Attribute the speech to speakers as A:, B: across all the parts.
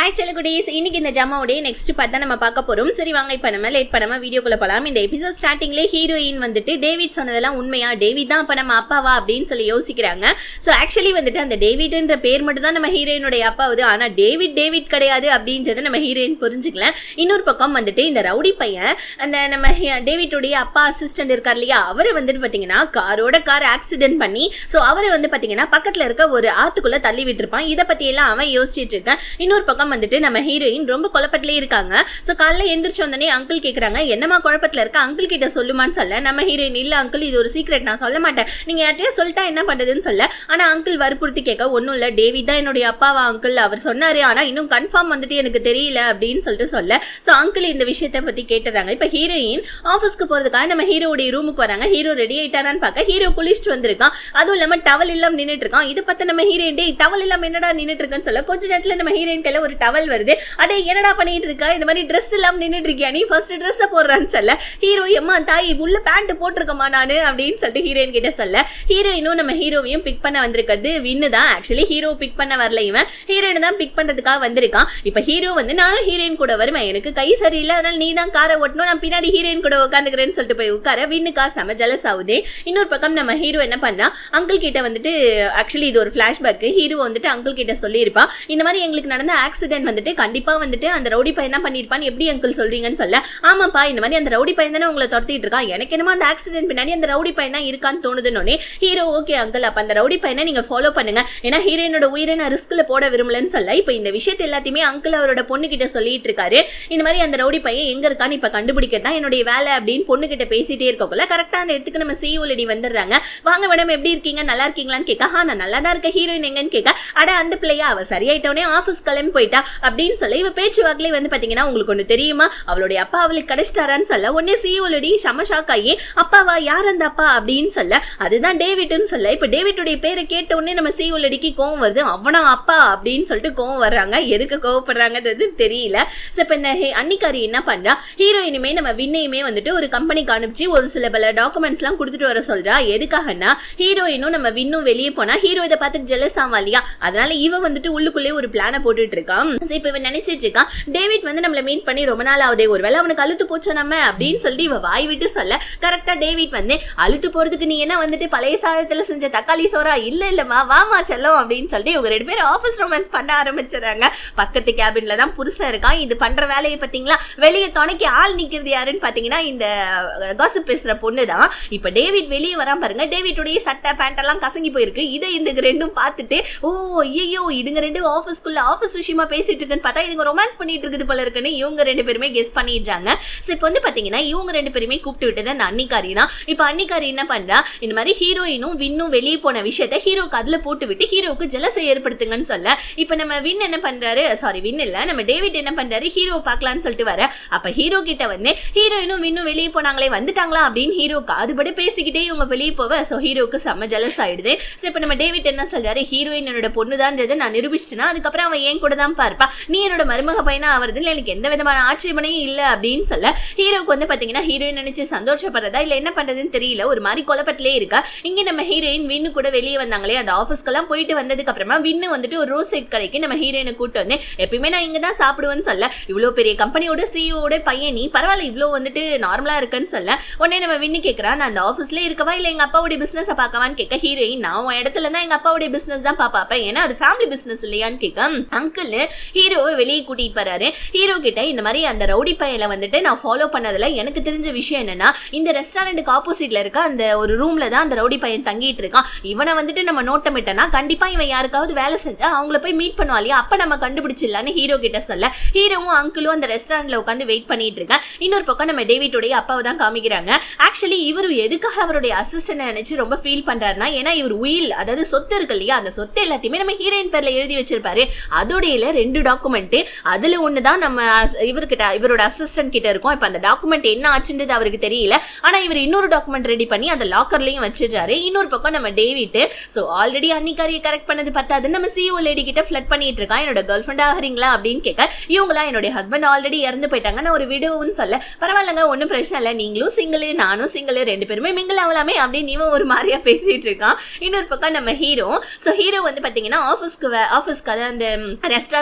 A: hi செல்லகுடீஸ் இன்னைக்கு இந்த ஜமாவுடைய next part தான் நம்ம பார்க்க போறோம் சரி வாங்க இப்போ நம்ம லேட் பண்ணாம வீடியோக்குள்ள போலாம் இந்த எபிசோட் ஸ்டார்டிங்லேயே ஹீரோயின் வந்துட்டு டேவிட் சொன்னதெல்லாம் உண்மையா டேவிட் தான் அப்ப நம்ம அப்பாவா அப்படின்னு சொல்லி யோசிக்கிறாங்க ஸோ ஆக்சுவலி வந்துட்டு அந்த டேவிட்ன்ற பேர் மட்டும் தான் நம்ம ஹீரோயினுடைய அப்பாவுது ஆனா டேவிட் டேவிட் கிடையாது அப்படின்றத நம்ம ஹீரோயின் புரிஞ்சுக்கல இன்னொரு பக்கம் வந்துட்டு இந்த ரவுடி பையன் அந்த நம்ம ஹி- டேவிட்டுடைய அப்பா அசிஸ்டன்ட் இருக்கார் இல்லையா அவரை வந்துட்டு பாத்தீங்கன்னா காரோட கார் ஆக்சிடென்ட் பண்ணி ஸோ அவரை வந்து பாத்தீங்கன்னா பக்கத்துல இருக்க ஒரு ஆத்துக்குள்ள தள்ளி விட்டுருப்பான் இதை பத்தி எல்லாம் அவன் யோசிச்சுட்டு இருக்கான் இன்னொரு பக்கம் வந்துட்டு நம்ம ஹீரோயின் ரொம்ப குழப்பத்திலே இருக்காங்க ஸோ காலைல எந்திரிச்சு வந்தோடனே அங்கிள் கேக்குறாங்க என்னமா குழப்பத்துல இருக்க அங்கிள் கிட்ட சொல்லுமான்னு சொல்ல நம்ம ஹீரோயின் இல்ல அங்கிள் இது ஒரு சீக்ரெட் நான் சொல்ல மாட்டேன் நீங்க யார்ட்டையும் சொல்லிட்டா என்ன பண்றதுன்னு சொல்ல ஆனா அங்கிள் வற்புறுத்தி கேட்க ஒன்றும் இல்ல டேவிட் தான் என்னுடைய அப்பாவா அங்கிள் அவர் சொன்னாரு ஆனா இன்னும் கன்ஃபார்ம் வந்துட்டு எனக்கு தெரியல அப்படின்னு சொல்லிட்டு சொல்ல ஸோ அங்கிள் இந்த விஷயத்தை பத்தி கேட்டுறாங்க இப்போ ஹீரோயின் ஆஃபீஸ்க்கு போறதுக்காக நம்ம ஹீரோவுடைய ரூமுக்கு வராங்க ஹீரோ ரெடி ஆயிட்டானான்னு பார்க்க ஹீரோ குளிச்சுட்டு வந்திருக்கான் அதுவும் இல்லாம டவல் இல்லாம நின்னுட்டு இருக்கான் இது பார்த்து நம்ம ஹீரோயின் டே டவல் இல்லாம என்னடா நின்னுட்டு இருக்கேன்னு சொல்ல கொஞ்ச நேரத்துல நம்ம ஹீரோயின் கையில ஒரு டவல் வருது அடே என்னடா பண்ணிட்டு இருக்கா இந்த மாதிரி ட்ரெஸ் இல்லாம நின்னுட்டு இருக்கியா நீ ஃபர்ஸ்ட் ட்ரெஸ் போடுறான்னு சொல்ல ஹீரோ எம்மா தாய் உள்ள பேண்ட் போட்டிருக்கமா நானு அப்படின்னு சொல்லிட்டு ஹீரோயின் கிட்ட சொல்ல ஹீரோயினும் நம்ம ஹீரோவையும் பிக் பண்ண வந்திருக்கிறது வின்னு தான் ஆக்சுவலி ஹீரோ பிக் பண்ண வரல இவன் ஹீரோயின் தான் பிக் பண்றதுக்காக வந்திருக்கான் இப்ப ஹீரோ வந்து நானும் ஹீரோயின் கூட வருவேன் எனக்கு கை சரியில்லை அதனால நீ தான் காரை ஓட்டணும் நான் பின்னாடி ஹீரோயின் கூட உட்காந்துக்கிறேன்னு சொல்லிட்டு போய் உட்கார வின்னுக்கா செம ஜலஸ் ஆகுது இன்னொரு பக்கம் நம்ம ஹீரோ என்ன பண்ணா அங்கிள் கிட்ட வந்துட்டு ஆக்சுவலி இது ஒரு ஃபிளாஷ்பேக் ஹீரோ வந்துட்டு அங்கிள் கிட்ட சொல்லியிருப்பான் இந்த மாதிரி எங்களுக்கு நடந்த ஆக்சிடென்ட் வந்துட்டு கண்டிப்பா வந்துட்டு அந்த ரவுடி பையன் தான் பண்ணியிருப்பான் எப்படி அங்கிள் சொல்றீங்கன்னு சொல்ல ஆமாப்பா இந்த மாதிரி அந்த ரவுடி பையன் தானே உங்களை துரத்திட்டு இருக்கான் எனக்கு என்னமோ அந்த ஆக்சிடென்ட் பின்னாடி அந்த ரவுடி பையன் தான் இருக்கான்னு தோணுதுன்னொன்னே ஹீரோ ஓகே அங்கிள் அப்ப அந்த ரவுடி பையனை நீங்க ஃபாலோ பண்ணுங்க ஏன்னா ஹீரோயினோட உயிரை நான் ரிஸ்க்ல போட விரும்பலன்னு சொல்ல இப்போ இந்த விஷயத்தை எல்லாத்தையுமே அங்கிள் அவரோட பொண்ணு கிட்ட சொல்லிட்டு இருக்காரு இந்த மாதிரி அந்த ரவுடி பையன் எங்க இருக்கான்னு இப்ப கண்டுபிடிக்க தான் என்னுடைய வேலை அப்படின்னு பொண்ணு கிட்ட பேசிட்டே இருக்கக்குள்ள கரெக்டா அந்த இடத்துக்கு நம்ம சிஓலடி வந்துடுறாங்க வாங்க மேடம் எப்படி இருக்கீங்க நல்லா இருக்கீங்களான்னு கேட்க "ஆ, நான் நல்லா தான் இருக்க ஹீரோயின் எங்கன்னு கேட்க அட அந்த பிள்ளையா அவ சரியாயிட்டோனே ஆஃபீஸ் கிளம்பி போயிட்டா அப்படின்னு சொல்ல இவ பேச்சு வாக்குலயே வந்து பாத்தீங்கன்னா உங்களுக்கு ஒண்ணு தெரியுமா அவளுடைய அப்பா அவளுக்கு கிடைச்சிட்டாரான்னு சொல்ல உடனே சிஓலடி செம ஷாக் ஆகி அப்பாவா யார் அந்த அப்பா அப்படின்னு சொல்ல அதுதான் டேவிட்னு சொல்ல இப்ப டேவிட்டுடைய பேரை கேட்ட உடனே நம்ம சிஓலடிக்கு கோவம் வருது அவனா அப்பா அப்படின்னு சொல்லிட்டு கோவம் வர்றாங்க எதுக்கு கோவப்படுறாங்கன்றது தெரியல ஸோ இப்போ இந்த ஹே- அன்னிக்காரி என்ன பண்றா ஹீரோயினுமே நம்ம விண்ணையுமே வந்துட்டு ஒரு கம்பெனிக்கு அனுப்பிச்சு ஒரு சில பல டாக்குமெண்ட்ஸ்லாம் கொடுத்துட்டு வர சொல்றா எதுக்காகன்னா ஹீரோயினும் நம்ம விண்ணும் வெளியே போனா ஹீரோ இதை பார்த்துட்டு ஜெலஸ் ஆவா இல்லையா அதனால இவ வந்துட்டு உள்ளுக்குள்ளே ஒரு பிளானை போட்டுட்டு இருக்கான் ஸோ இப்போ இவன் நினைச்சிட்டு இருக்கான் டேவிட் வந்து நம்மள மீட் பண்ணி ரொம்ப நாள் ஆகுதே ஒருவேளை அவனுக்கு அழுத்து போச்சோ நம்ம அப்படின்னு சொல்லிட்டு இவ வாய் விட்டு சொல்ல கரெக்டா டேவிட் வந்து அழுத்து போறதுக்கு நீ என்ன வந்துட்டு பழைய சாதத்துல செஞ்ச தக்காளி சோறா இல்ல இல்லம்மா வாமா செல்லம் அப்படின்னு சொல்லிட்டு இவங்க ரெண்டு பேரும் ஆஃபீஸ் ரொமான்ஸ் பண்ண ஆரம்பிச்சிடுறாங்க பக்கத்து கேபின்ல தான் புருஷன் இருக்கான் இது பண்ற வேலையை பாத்தீங்களா வெளியே துணைக்கு ஆள் நிக்கிறது யாருன்னு பாத்தீங்கன்னா இந்த காசிப் பேசுற பொண்ணு தான் இப்ப டேவிட் வெளியே வராம பாருங்க டேவிட்டுடைய சட்டை பேண்ட் எல்லாம் கசங்கி போயிருக்கு இதை இந்த ரெண்டும் பார்த்துட்டு ஓ ஐயோ இதுங்க ரெண்டு ஆஃபீஸ்க்குள்ள ஆஃபீஸ் விஷயமா பேசிட்டு இருக்குன்னு பார்த்தா இதுங்க ரொமான்ஸ் பண்ணிட்டு இருக்குது போல இருக்குன்னு இவங்க ரெண்டு பேருமே கெஸ் பண்ணிடுறாங்க ஸோ இப்போ வந்து பாத்தீங்கன்னா இவங்க ரெண்டு பேருமே கூப்பிட்டு விட்டது அந்த அன்னிக்காரி தான் இப்போ அன்னிக்காரி என்ன பண்றா இந்த மாதிரி ஹீரோயினும் வின்னும் வெளியே போன விஷயத்த ஹீரோக்கு அதுல போட்டு விட்டு ஹீரோவுக்கு ஜலசை ஏற்படுத்துங்கன்னு சொல்ல இப்போ நம்ம வின் என்ன பண்றாரு சாரி வின் இல்ல நம்ம டேவிட் என்ன பண்றாரு ஹீரோ பார்க்கலாம்னு சொல்லிட்டு வர அப்ப ஹீரோ கிட்ட வந்து ஹீரோயினும் வின்னும் வெளியே போனாங்களே வந்துட்டாங்களா அப்படின்னு ஹீரோ காதுபடி பேசிக்கிட்டே இவங்க வெளியே போவ ஸோ ஹீரோக்கு செம்ம ஜலஸ் ஆயிடுது ஸோ இப்போ நம்ம டேவிட் என்ன சொல்றாரு ஹீரோயின் என்னோட பொண்ணுதான்றதை நான் நிரூபிச்சிட்டேன்னா அதுக்கப்புறம் அவன் ஏன் கூட தான் பார்ப்பா நீ என்னோட மருமக பையனா ஆவறதுல எனக்கு எந்த விதமான ஆட்சேபனையும் இல்லை அப்படின்னு சொல்ல ஹீரோக்கு வந்து பாத்தீங்கன்னா ஹீரோயின் நினைச்சு சந்தோஷப்படுறதா இல்ல என்ன பண்றதுன்னு தெரியல ஒரு மாதிரி குழப்பத்திலே இருக்கா இங்க நம்ம ஹீரோயின் வின்னு கூட வெளியே வந்தாங்களே அந்த ஆஃபீஸ்க்கெல்லாம் போயிட்டு வந்ததுக்கு அப்புறமா வின்னு வந்துட்டு ஒரு ரோஸ் சைட் கடைக்கு நம்ம ஹீரோயினை கூட்டு வந்து எப்பயுமே நான் இங்க தான் சாப்பிடுவேன்னு சொல்ல இவ்வளோ பெரிய கம்பெனியோட சிஇஓட பையன் நீ பரவாயில்ல இவ்வளோ வந்துட்டு நார்மலா இருக்குன்னு சொல்ல உடனே நம்ம வின்னு கேட்கறா நான் அந்த ஆஃபீஸ்ல இருக்கவா இல்ல எங்க அப்பாவுடைய பிசினஸ் பார்க்கவான்னு கேட்க ஹீரோயின் நான் உன் இடத்துல தான் எங்க அப்பாவுடைய பிசினஸ் தான் பாப்பாப்பேன் ஏன்னா அது ஃபேமிலி பிசினஸ் இல்லையான்னு கேட்க அங்கிள் ஹீரோவை வெளியே கூட்டிட்டு வராரு ஹீரோ கிட்ட இந்த மாதிரி அந்த ரவுடி பையல வந்துட்டு நான் ஃபாலோ பண்ணதுல எனக்கு தெரிஞ்ச விஷயம் என்னன்னா இந்த ரெஸ்டாரண்ட்டுக்கு ஆப்போசிட்ல இருக்க அந்த ஒரு ரூம்ல தான் அந்த ரவுடி பையன் தங்கிட்டு இருக்கான் இவனை வந்துட்டு நம்ம நோட்டமிட்டனா கண்டிப்பா இவன் யாருக்காவது வேலை செஞ்சா அவங்கள போய் மீட் பண்ணுவா இல்லையா அப்ப நம்ம கண்டுபிடிச்சிடலான்னு ஹீரோ கிட்ட சொல்ல ஹீரோவும் அங்கிளும் அந்த ரெஸ்டாரண்ட்ல உட்காந்து வெயிட் பண்ணிட்டு இருக்கேன் இன்னொரு பக்கம் நம்ம டேவிட்டுடைய அப்பாவை தான் காமிக்கிறாங்க ஆக்சுவலி இவர் எதுக்காக அவருடைய அசிஸ்டன்ட் நினைச்சு ரொம்ப ஃபீல் பண்றாருன்னா ஏன்னா இவர் உயில் அதாவது சொத்து இருக்கு இல்லையா அந்த சொத்து எல்லாத்தையுமே நம்ம ஹீரோயின் பேர்ல எழுதி வச்சிருப்பாரு அதோடையில ரெண்டு டாக்குமெண்ட் அதுல ஒன்று தான் நம்ம அஸ்- இவர்கிட்ட இவரோட அசிஸ்டன்ட் கிட்ட இருக்கும் இப்போ அந்த டாக்குமெண்ட் என்ன ஆச்சுன்றது அவருக்கு தெரியல ஆனா இவர் இன்னொரு டாக்குமெண்ட் ரெடி பண்ணி அந்த லாக்கர்லயும் வச்சிருக்காரு இன்னொரு பக்கம் நம்ம டேவிட் ஸோ ஆல்ரெடி அன்னிக்காரியை கரெக்ட் பண்ணது பத்தாது நம்ம சிஓ லேடி கிட்ட ஃபிளட் பண்ணிட்டு இருக்கான் என்னோட கேர்ள் ஃப்ரெண்ட் ஆகிறீங்களா அப்படின்னு கேட்க இவங்களா என்னுடைய ஹஸ்பண்ட் ஆல்ரெடி இறந்து போயிட்டாங்க நான் ஒரு விடோன்னு சொல்ல பரவாயில்லங்க ஒன்றும் பிரச்சனை இல்லை நீங்களும் சிங்கிள் நானும் சிங்கிள் ரெண்டு பேருமே மிங்கிள் ஆகலாமே அப்படின்னு இவன் ஒரு மாதிரியா பேசிட்டு இருக்கான் இன்னொரு பக்கம் நம்ம ஹீரோ ஸோ ஹீரோ வந்து பார்த்தீங்கன்னா ஆஃபீஸ்க்கு ஆஃபீஸ்க்கு அதாவது அந்த ரெஸ்டாரண்ட்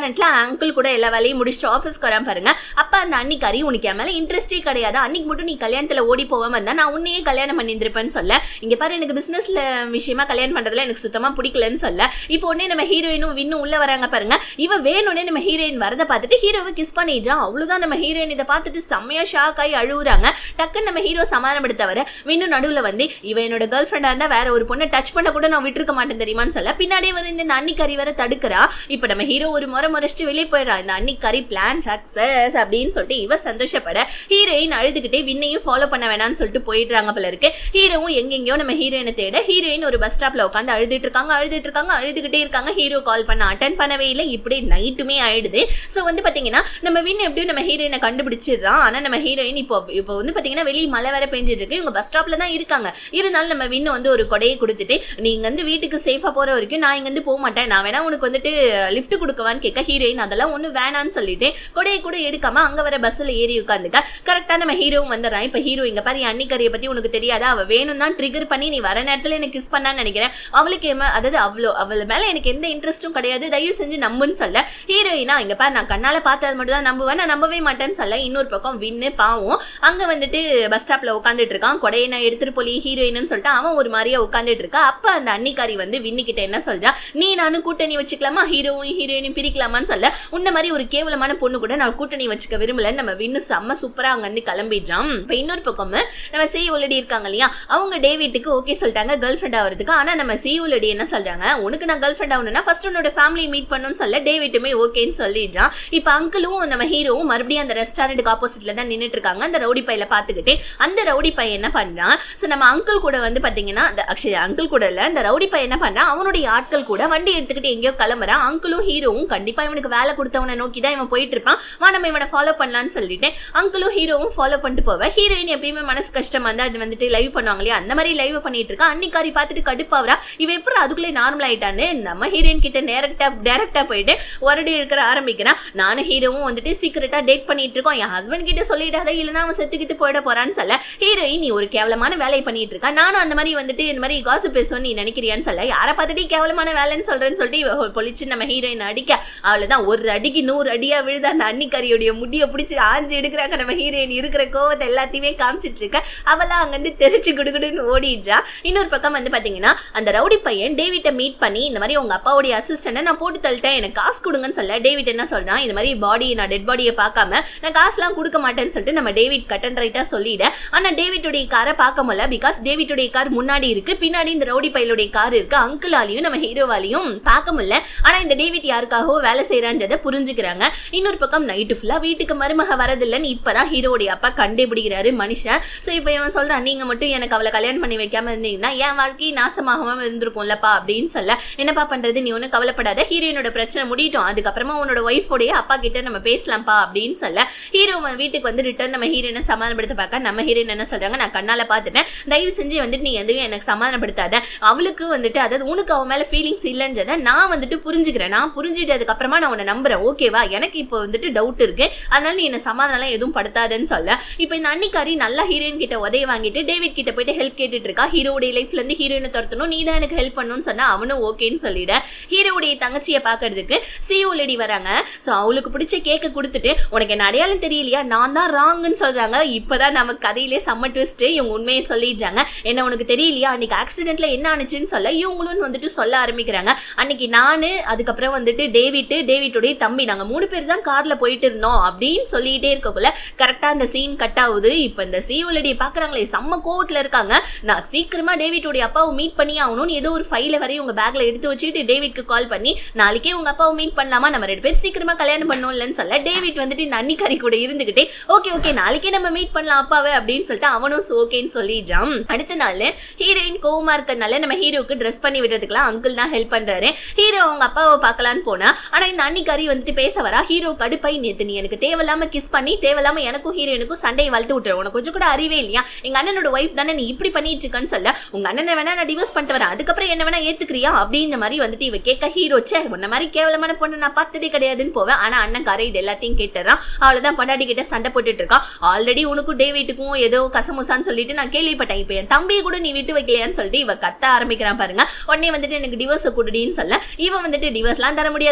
A: ரெஸ்டாரண்ட்ல அங்கிள் கூட எல்லா வேலையும் முடிச்சுட்டு ஆஃபீஸ்க்கு வரான் பாருங்க அப்ப அந்த அன்னிக்காரி உனக்கு என் மேல இன்ட்ரெஸ்டே கிடையாது அன்னைக்கு மட்டும் நீ கல்யாணத்துல ஓடி போகாம இருந்தா நான் உன்னையே கல்யாணம் பண்ணியிருந்திருப்பேன்னு சொல்ல இங்க பாரு எனக்கு பிசினஸ்ல விஷயமா கல்யாணம் பண்றதுல எனக்கு சுத்தமா பிடிக்கலன்னு சொல்ல இப்போ உடனே நம்ம ஹீரோயினும் வின்னும் உள்ள வராங்க பாருங்க இவ வேணும்னே நம்ம ஹீரோயின் வரத பார்த்துட்டு ஹீரோவை கிஸ் பண்ணிடுறான் அவ்வளவுதான் நம்ம ஹீரோயின் இதை பார்த்துட்டு செம்மையா ஷாக் ஆகி அழுகுறாங்க டக்குன்னு நம்ம ஹீரோ சமாதானப்படுத்தவர வின்னு நடுவுல வந்து இவ என்னோட கேர்ள் ஃப்ரெண்டா இருந்தா வேற ஒரு பொண்ணை டச் பண்ண கூட நான் விட்டுருக்க மாட்டேன் தெரியுமான்னு சொல்ல பின்னாடியே வந்து இந்த அன்னிக்கறி வர தடுக்கிறா இப்ப நம்ம ஹீரோ ஒரு முறை முறைச்சிட்டு வெளியே போயிடுறான் இந்த அன்னிக்கறி பிளான் சக்சஸ் அப்படின்னு சொல்லிட்டு இவ சந்தோஷப்பட ஹீரோயின் அழுதுகிட்டே விண்ணையும் ஃபாலோ பண்ண வேணாம்னு சொல்லிட்டு போயிடுறாங்க போல இருக்கு ஹீரோவும் எங்கெங்கயோ நம்ம ஹீரோயினை தேட ஹீரோயின் ஒரு பஸ் ஸ்டாப்ல உட்காந்து அழுதுட்டு இருக்காங்க அழுதுட்டு இருக்காங்க அழுதுகிட்டே இருக்காங்க ஹீரோ கால் பண்ண அட்டன் பண்ணவே இல்லை இப்படி நைட்டுமே ஆயிடுது ஸோ வந்து பாத்தீங்கன்னா நம்ம வின் எப்படியும் நம்ம ஹீரோயினை கண்டுபிடிச்சிடுறான் ஆனா நம்ம ஹீரோயின் இப்போ இப்போ வந்து பாத்தீங்கன்னா வெளியே மழை வேற பெஞ்சிட்டு இருக்கு இவங்க பஸ் ஸ்டாப்ல தான் இருக்காங்க இருந்தாலும் நம்ம வின்னு வந்து ஒரு கொடையை கொடுத்துட்டு நீங்க வந்து வீட்டுக்கு சேஃபா போற வரைக்கும் நான் இங்க இருந்து போக மாட்டேன் நான் வேணா உனக்கு வந்துட்டு லிஃப்ட் கொடுக்கவான்னு கேட்க ஹீரோயின் அதெல்லாம் ஒண்ணு வேணான்னு சொல்லிட்டு கொடையை கூட எடுக்காம அங்க வர பஸ்ல ஏறி உட்காந்துக்க கரெக்டா நம்ம ஹீரோவும் வந்துடுறான் இப்ப ஹீரோ இங்க பாரு என் அன்னிக்கறியை பத்தி உனக்கு தெரியாதா அவ வேணும் தான் ட்ரிகர் பண்ணி நீ வர நேரத்துல எனக்கு கிஸ் பண்ணான்னு நினைக்கிறேன் அவளுக்கு ஏமா அதாவது அவ்வளோ அவள் மேல எனக்கு எந்த இன்ட்ரெஸ்ட்டும் கிடையாது தயவு செஞ்சு நம்புன்னு சொல்ல ஹீரோயினா இங்க பாரு நான் கண்ணால பார்த்தது மட்டும் தான் நம்புவேன் நான் நம்பவே மாட்டேன்னு சொல்ல இன்னொரு பக்கம் வின்னு பாவம் அங்க வந்துட்டு பஸ் ஸ்டாப்ல உட்காந்துட்டு இருக்கான் கொடையை நான் எடுத்துட்டு போலி ஹீரோயின்னு சொல்லிட்டு அவன் ஒரு மாதிரியா உட்காந்துட்டு இருக்கா அப்ப அந்த அன்னிக்காரி வந்து வின்னு கிட்ட என்ன சொல்றா நீ நானும் கூட்டணி வச்சுக்கலாமா ஹீரோவும் ஹீரோயினும் பிரிக்கலாமான்னு சொல்ல உன்ன மாதிரி ஒரு கேவலமான பொண்ணு கூட நான் கூட்டணி வச்சுக்க விரும்பல நம்ம வின்னு செம்ம சூப்பரா அங்க இருந்து கிளம்பிடுறான் இப்ப இன்னொரு பக்கம் நம்ம சி உலடி இருக்காங்க இல்லையா அவங்க டேவிட்டுக்கு ஓகே சொல்லிட்டாங்க கேர்ள் ஃப்ரெண்ட் ஆகிறதுக்கு ஆனா நம்ம சி உலடி என்ன சொல்றாங்க உனக்கு நான் கேர்ள் ஃப்ரெண்ட் ஆகணும்னா ஃபர்ஸ்ட் உன்னோட ஃபேமிலி மீட் பண்ணணும்னு சொல்ல டேவிட்டுமே ஓகேன்னு சொல்லிடுறான் இப்ப அங்கிளும் நம்ம ஹீரோவும் மறுபடியும் அந்த ரெஸ்டாரண்ட்டுக்கு ஆப்போசிட்ல தான் நின்னுட்டு இருக்காங்க அந்த ரவுடி பையில பாத்துக்கிட்டு அந்த ரவுடி பையன் என்ன பண்றான் ஸோ நம்ம அங்கிள் கூட வந்து பாத்தீங்கன்னா அந்த அக்ஷய் அங்கிள் கூட இல்ல அந்த ரவுடி பையன் என்ன பண்றான் அவனுடைய ஆட்கள் கூட வண்டி எடுத்துக்கிட்டு எங்கேயோ கிளம்புறான் அங்கிளும் ஹீரோவும் கண்டிப்பா இவனுக்கு வேலை கொடுத்தவனை நோக்கி தான் இவன் போயிட்டு இருப்பான் வா நம்ம இவனை ஃபாலோ பண்ணலாம்னு சொல்லிட்டு அங்கிளும் ஹீரோவும் ஃபாலோ பண்ணிட்டு போவேன் ஹீரோயின் எப்பயுமே மனசு கஷ்டமா இருந்தா அது வந்துட்டு லைவ் பண்ணுவாங்க இல்லையா அந்த மாதிரி லைவ் பண்ணிட்டு இருக்கா அன்னிக்காரி பார்த்துட்டு கடுப்பாவரா இவ எப்படி அதுக்குள்ளே நார்மல் ஆயிட்டான்னு நம்ம ஹீரோயின் கிட்ட டேரக்டா டேரக்டா போயிட்டு ஒரடி இருக்கிற ஆரம்பிக்கிறான் நானும் ஹீரோவும் வந்துட்டு சீக்கிரட்டா டேட் பண்ணிட்டு இருக்கோம் என் ஹஸ்பண்ட் கிட்ட சொல்லிடாத இல்லைன்னா அவன் செத்துக்கிட்டு போயிட போறான்னு சொல்ல ஹீரோயின் நீ ஒரு கேவலமான வேலையை பண்ணிட்டு இருக்கா நானும் அந்த மாதிரி வந்துட்டு இந்த மாதிரி காசு பேசுவேன் நீ நினைக்கிறியான்னு சொல்ல யாரை பார்த்துட்டு கேவலமான வேலைன்னு சொல்றேன்னு சொல்லிட்டு இவ பொழிச்சு நம்ம ஹீரோயின் அடிக்க அவ்வளவுதான் ஒரு அடிக்கு நூறு அடியா விழுது அந்த அன்னிக்காரியோடைய முடிய பிடிச்சி ஆஞ்சு எடுக்கிறாங்க நம்ம ஹீரோயின் இருக்கிற கோவத்தை எல்லாத்தையுமே காமிச்சிட்டு இருக்க அவெல்லாம் அங்கிருந்து தெரிச்சு குடுகுடுன்னு ஓடிடுறா இன்னொரு பக்கம் வந்து பாத்தீங்கன்னா அந்த ரவுடி பையன் டேவிட்டை மீட் பண்ணி இந்த மாதிரி உங்க அப்பாவுடைய அசிஸ்டன்ட் நான் போட்டு தள்ளிட்டேன் எனக்கு காசு கொடுங்கன்னு சொல்ல டேவிட் என்ன சொல்றான் இந்த மாதிரி பாடி நான் டெட் பாடியை பார்க்காம நான் காசுலாம் கொடுக்க மாட்டேன்னு சொல்லிட்டு நம்ம டேவிட் கட் அண்ட் ரைட்டா சொல்லிட ஆனா டேவிட்டுடைய காரை பார்க்க முடியல பிகாஸ் டேவிட்டுடைய கார் முன்னாடி இருக்கு பின்னாடி இந்த ரவுடி பையலுடைய கார் இருக்கு அங்கிளாலையும் நம்ம ஹீரோவாலையும் பார்க்க முடியல ஆனா இந்த டேவிட் யாருக்காகவோ வேலை செய்யறான்றதை புரிஞ்சுக்கிறாங்க இன்னொரு பக்கம் நைட்டு ஃபுல்லா வீட்டுக்கு மருமக வரதில்லைன்னு இப்பதான் ஹீரோடைய அப்பா கண்டுபிடிக்கிறாரு மனுஷன் சோ இப்போ இவன் சொல்றான் நீங்க மட்டும் எனக்கு அவளை கல்யாணம் பண்ணி வைக்காம இருந்தீங்கன்னா என் வாழ்க்கை நாசமாகாம இருந்திருக்கும்லப்பா அப்படின்னு சொல்ல என்னப்பா பண்றது நீ ஒன்றும் கவலைப்படாத ஹீரோயினோட பிரச்சனை முடியட்டும் அதுக்கப்புறமா உன்னோட ஒய்ஃபோடைய அப்பா கிட்ட நம்ம பேசலாம்ப்பா அப்படின்னு சொல்ல ஹீரோ வீட்டுக்கு வந்து ரிட்டர்ன் நம்ம ஹீரோயினை சமாதானப்படுத்த பார்க்க நம்ம ஹீரோயின் என்ன சொல்றாங்க நான் கண்ணால பார்த்துட்டேன் தயவு செஞ்சு வந்துட்டு நீ எதுவும் எனக்கு சமாதானப்படுத்தாத அவளுக்கு வந்துட்டு அதாவது உனக்கு அவன் மேல ஃபீலிங்ஸ் இல்லைன்றதை நான் வந்துட்டு புரிஞ்சுக்கிறேன் நான் புரிஞ்சுட்டதுக்கு அப்புறமா நான் உன்னை நம்புறேன் ஓகேவா எனக்கு இப்போ வந்துட்டு டவுட் இருக்கு அதனால நீ என்ன சமாதானம் எதுவும் படுத்தாதுன்னு சொல்ல இப்போ இந்த அன்னிக்காரி நல்லா ஹீரோயின் கிட்ட உதவி வாங்கிட்டு டேவிட் கிட்ட போயிட்டு ஹெல்ப் கேட்டுட்டு இருக்கா ஹீரோடைய லைஃப்ல இருந்து ஹீரோயினை துரத்தணும் நீ தான் எனக்கு ஹெல்ப் பண்ணணும்னு சொன்னா அவனும் ஓகேன்னு சொல்லிட ஹீரோவுடைய தங்கச்சியை பார்க்கறதுக்கு சிஓ லேடி வராங்க ஸோ அவளுக்கு பிடிச்ச கேக்கை கொடுத்துட்டு உனக்கு என்ன அடையாளம் தெரியலையா நான் தான் ராங்குன்னு சொல்றாங்க இப்பதான் நமக்கு கதையிலே செம்ம ட்விஸ்ட் இவங்க உண்மையை சொல்லிடுறாங்க என்ன உனக்கு தெரியலையா அன்னைக்கு ஆக்சிடென்ட்ல என்ன ஆனிச்சுன்னு சொல்ல இவங்களும் வந்துட்டு சொல்ல ஆரம்பிக்கிறாங்க அன்னைக்கு நானு அதுக்கப்புறம் வந்துட்டு டேவிட் டேவிட்டுடைய தம்பி நாங்க மூணு பேர் தான் கார்ல போயிட்டு இருந்தோம் அப்படின்னு சொல்லிட்டே இருக்கக்குள்ள கரெக்டா அந்த சீன் கட் ஆகுது இப்போ இந்த சிஓலடியை பாக்குறாங்களே செம்ம கோவத்துல இருக்காங்க நான் சீக்கிரமா டேவிட்டுடைய அப்பாவை மீட் பண்ணி ஆகணும்னு ஏதோ ஒரு ஃபைல வரையும் உங்க பேக்ல எடுத்து வச்சுட்டு டேவிட்க்கு கால் பண்ணி நாளைக்கே உங்க அப்பாவை மீட் பண்ணலாமா நம்ம ரெண்டு பேர் சீக்கிரமா கல்யாணம் பண்ணோம்லன்னு சொல்ல டேவிட் வந்துட்டு இந்த அன்னிக்காரி கூட இருந்துகிட்டே ஓகே ஓகே நாளைக்கே நம்ம மீட் பண்ணலாம் அப்பாவை அப்படின்னு சொல்லிட்டு அவனும் ஓகேன்னு சொல்லிடுறான் அடுத்த நாள் ஹீரோயின் கோவமா இருக்கிறதுனால நம்ம ஹீரோக்கு ட்ரெஸ் பண்ணி விடுறதுக்குலாம் அங்கிள் தான் ஹெல்ப் பண்றாரு ஹீரோ அவங்க அப்பாவை பார்க்கலான்னு போனா ஆனா இந்த அன்னிக்காரி வந்துட்டு பேச வரா ஹீரோ கடுப்பை நேத்து நீ எனக்கு தேவையில்லாம கிஸ் பண்ணி தேவையில்லாம எனக்கும் ஹீரோயினுக்கும் சண்டையை வளர்த்து விட்டுரு உனக்கு கொஞ்சம் கூட அறிவே இல்லையா எங்க அண்ணனோட ஒய்ஃப் தானே நீ இப்படி பண்ணிட்டு இருக்கன்னு சொல்ல உங்க அண்ணனை வேணா நான் டிவோர்ஸ் பண்ணிட்டு வரேன் அதுக்கப்புறம் என்ன வேணா ஏத்துக்கிறியா அப்படின்ற மாதிரி வந்துட்டு இவ கேட்க ஹீரோ சே உன்ன மாதிரி கேவலமான பொண்ணு நான் பார்த்ததே கிடையாதுன்னு போவேன் ஆனா அண்ணன் காரை இது எல்லாத்தையும் கேட்டுறான் அவ்வளவுதான் பொண்டாட்டி கிட்ட சண்டை போட்டுட்டு இருக்கான் ஆல்ரெடி உனக்கும் டேவிட்டுக்கும் ஏதோ கசமுசான்னு சொல்லிட்டு நான் கேள்விப்பட்டேன் இப்போ என் தம்பியை கூட நீ விட்டு வைக்கலையான்னு சொல்லிட்டு இவ கத்த ஆரம்பிக்கிறான் பாருங்க உடனே வந்துட்டு எனக்கு டிவோர்ஸ் கொடுடின்னு சொல்ல இவன் வந்துட்டு டிவோர்ஸ்லாம் தர முடியாது படாடே